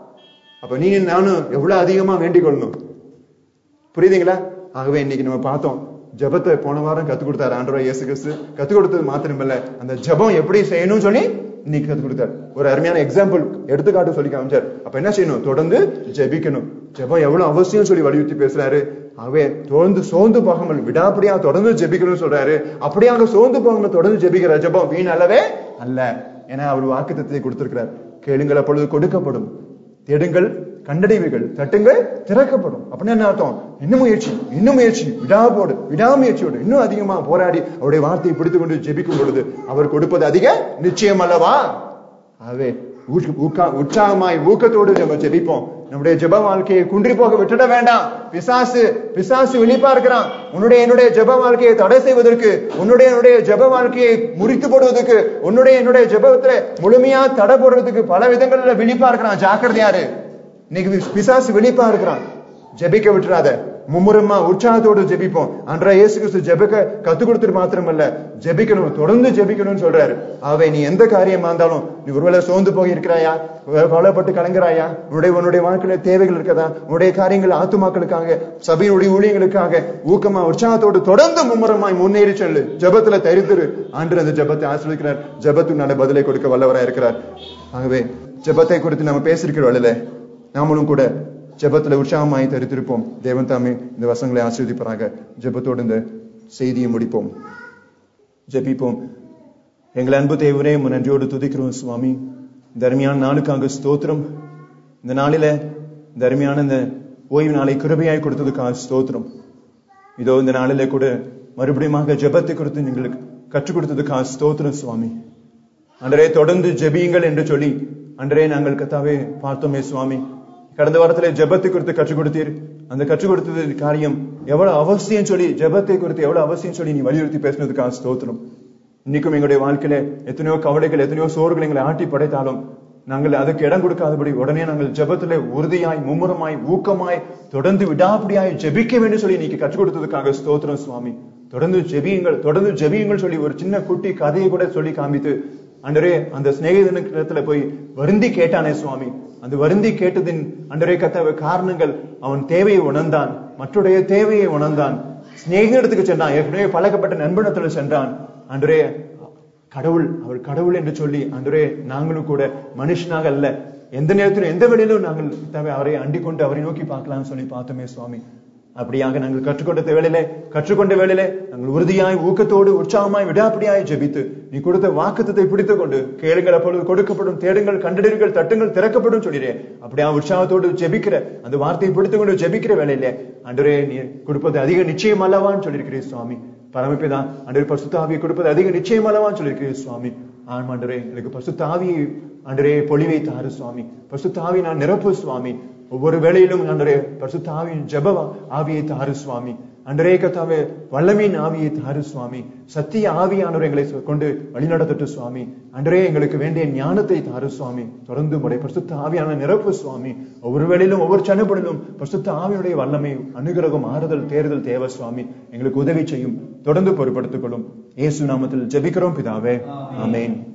அப்ப நீங்க நானும் எவ்வளவு அதிகமா வேண்டிக் கொள்ளணும் புரியுதுங்களா ஆகவே இன்னைக்கு நம்ம பார்த்தோம் ஜபத்தை போன வாரம் கத்து கொடுத்தாரு ஆண்டவர் இயேசு கிறிஸ்து கத்து கொடுத்தது மாத்திரமில்ல அந்த ஜபம் எப்படி செய்யணும்னு சொல்லி இன்னைக்கு கத்து கொடுத்தாரு ஒரு அருமையான எக்ஸாம்பிள் எடுத்துக்காட்டு சொல்லி காமிச்சார் அப்ப என்ன செய்யணும் தொடர்ந்து ஜெபிக்கணும் ஜெபம் எவ்வளவு அவசியம் சொல்லி வலியுறுத்தி பேசுறாரு ஆகவே தொடர்ந்து சோர்ந்து போகாமல் விடாப்படியா தொடர்ந்து ஜெபிக்கணும்னு சொல்றாரு அப்படியாக சோர்ந்து போகாமல் தொடர்ந்து ஜெபிக்கிற ஜெபம் வீண் அல்லவே அல்ல ஏன்னா அவர் வாக்கு தத்துவத்தை கொடுத்திருக்கிறார் கேளுங்கள் அப்பொழுது கொடுக்கப்படும் தேடுங்கள் கண்டடைவீர்கள் தட்டுங்கள் திறக்கப்படும் அப்படின்னு என்ன அர்த்தம் இன்னும் முயற்சி இன்னும் முயற்சி விடாபோடு விடாமுயற்சியோடு இன்னும் அதிகமா போராடி அவருடைய வார்த்தையை பிடித்துக் கொண்டு ஜெபிக்கும் பொழுது அவர் கொடுப்பது அதிக நிச்சயம் அல்லவா ஆகவே ஊக்க- ஊக்க- உற்சாகமாய் ஊக்கத்தோடு நம்ம ஜெபிப்போம் நம்முடைய ஜெப வாழ்க்கையை குன்றி போக விட்டுட வேண்டாம் பிசாசு பிசாசு விழிப்பா இருக்கிறான் உன்னுடைய என்னுடைய ஜெப வாழ்க்கையை தடை செய்வதற்கு உன்னுடைய என்னுடைய ஜெப வாழ்க்கையை முறித்து போடுவதற்கு உன்னுடைய என்னுடைய ஜெபத்துல முழுமையா தடை போடுறதுக்கு பல விதங்கள்ல விழிப்பா இருக்கிறான் ஜாக்கிரதையாரு இன்னைக்கு பிசாசு விழிப்பா இருக்கிறான் ஜெபிக்க விட்டுறாத மும்முரமா உற்சாகத்தோடு ஜெபிப்போம் அன்றா இயேசு கிறிஸ்து ஜெபிக்க கத்து கொடுத்துட்டு மாத்திரமல்ல ஜெபிக்கணும் தொடர்ந்து ஜெபிக்கணும்னு சொல்றாரு அவை நீ எந்த காரியமா இருந்தாலும் நீ ஒருவேளை சோர்ந்து போய் இருக்கிறாயா கவலைப்பட்டு கலங்குறாயா உன்னுடைய உன்னுடைய வாழ்க்கையில தேவைகள் இருக்கதா உன்னுடைய காரியங்கள் ஆத்துமாக்களுக்காக சபையினுடைய ஊழியங்களுக்காக ஊக்கமா உற்சாகத்தோடு தொடர்ந்து மும்முரமாய் முன்னேறி செல்லு ஜெபத்துல தரித்திரு ஆண்டு அந்த ஜெபத்தை ஆசிரியக்கிறார் ஜெபத்துக்கு நல்ல பதிலை கொடுக்க வல்லவராய் இருக்கிறார் ஆகவே ஜெபத்தை குறித்து நம்ம பேசியிருக்கிற வேளையில நாமளும் கூட ஜெபத்துல உற்சாகமாய் தரித்திருப்போம் தேவன் தாமே இந்த வசங்களை ஆசீர்வதிப்பாராக ஜெபத்தோடு இந்த செய்தியை முடிப்போம் ஜெபிப்போம் எங்கள் அன்பு தேவரே உம்மை நன்றியோடு துதிக்கிறோம் சுவாமி தர்மியான நாளுக்காக ஸ்தோத்திரம் இந்த நாளில தர்மியான இந்த ஓய்வு நாளை கிருபையாய் கொடுத்ததுக்காக ஸ்தோத்திரம் இதோ இந்த நாளிலே கூட மறுபடியும் ஜெபத்தை குறித்து எங்களுக்கு கற்றுக் கொடுத்ததுக்காக ஸ்தோத்திரம் சுவாமி அன்றே தொடர்ந்து ஜெபியுங்கள் என்று சொல்லி அன்றே நாங்கள் கத்தாவே பார்த்தோமே சுவாமி கடந்த வாரத்திலே ஜெபத்தை குறித்து கற்றுக் கொடுத்தீர் அந்த கற்றுக் கொடுத்தது காரியம் எவ்வளவு அவசியம் சொல்லி ஜெபத்தை குறித்து எவ்வளவு அவசியம் சொல்லி நீ வலியுறுத்தி பேசினதுக்காக ஸ்தோத்திரம் இன்னைக்கும் எங்களுடைய வாழ்க்கையில எத்தனையோ கவலைகள் எத்தனையோ சோறுகள் எங்களை ஆட்டி படைத்தாலும் நாங்கள் அதுக்கு இடம் கொடுக்காதபடி உடனே நாங்கள் ஜெபத்திலே உறுதியாய் மும்முரமாய் ஊக்கமாய் தொடர்ந்து விடாப்பிடியாய் ஜெபிக்க வேண்டும் சொல்லி நீங்க கற்றுக் கொடுத்ததுக்காக ஸ்தோத்திரம் சுவாமி தொடர்ந்து ஜெபியுங்கள் தொடர்ந்து ஜெபியுங்கள் சொல்லி ஒரு சின்ன குட்டி கதையை கூட சொல்லி காமித்து அன்றரே அந்த சிநேகிதனிடத்துல போய் வருந்தி கேட்டானே சுவாமி அந்த வருந்தி கேட்டதின் அன்றரே கத்த காரணங்கள் அவன் தேவையை உணர்ந்தான் மற்றுடைய தேவையை உணர்ந்தான் சிநேகிதத்துக்கு சென்றான் ஏற்கனவே பழக்கப்பட்ட நண்பனத்துல சென்றான் அன்றரே கடவுள் அவர் கடவுள் என்று சொல்லி அன்றரே நாங்களும் கூட மனுஷனாக அல்ல எந்த நேரத்திலும் எந்த வேளையிலும் நாங்கள் தேவை அவரை அண்டிக் கொண்டு அவரை நோக்கி பார்க்கலாம்னு சொல்லி பார்த்தோமே சுவாமி அப்படியாக நாங்கள் கற்றுக்கொண்ட வேளையிலே கற்றுக்கொண்ட வேளையிலே நாங்கள் உறுதியாய் ஊக்கத்தோடு உற்சாகமாய் விடாப்பிடியாய் ஜெபித்து நீ கொடுத்த வாக்குத்தத்தை பிடித்துக் கொண்டு கேளுங்கள் அப்பொழுது கொடுக்கப்படும் தேடுங்கள் கண்டறிவுகள் தட்டுங்கள் திறக்கப்படும் சொல்லிடுறே அப்படியா உற்சாகத்தோடு ஜெபிக்கிற அந்த வார்த்தையை பிடித்துக் கொண்டு ஜெபிக்கிற வேளையிலே அன்றரே நீ கொடுப்பது அதிக நிச்சயம் அல்லவான்னு சொல்லியிருக்கிறேன் சுவாமி பரமபிதா அன்றே பரிசுத்த ஆவியை கொடுப்பது அதிக நிச்சயம் அல்லவான்னு சொல்லியிருக்கிறேன் சுவாமி ஆமாண்டரே எனக்கு பரிசுத்த ஆவியை அன்றரே பொழிவை தாரு சுவாமி பரிசுத்த ஆவி நான் நிரப்பு சுவாமி ஒவ்வொரு வேளையிலும் அன்றரே பரிசுத்த ஆவியின் ஜெப ஆவியை தாரு சுவாமி அன்றரே கத்தாவே வல்லமையின் ஆவியை தாரு சுவாமி சத்திய ஆவியானவர் எங்களை கொண்டு வழிநடத்தட்டு சுவாமி அன்றரே எங்களுக்கு வேண்டிய ஞானத்தை தாரு சுவாமி தொடர்ந்து முறை பரிசுத்த ஆவியான நிரப்பு சுவாமி ஒவ்வொரு வேளையிலும் ஒவ்வொரு சனப்படிலும் பரிசுத்த ஆவியுடைய வல்லமை அனுகிரகம் ஆறுதல் தேர்தல் தேவ சுவாமி எங்களுக்கு உதவி செய்யும் தொடர்ந்து பொறுப்படுத்திக் கொள்ளும் இயேசு நாமத்தில் ஜெபிக்கிறோம் பிதாவே ஆமென்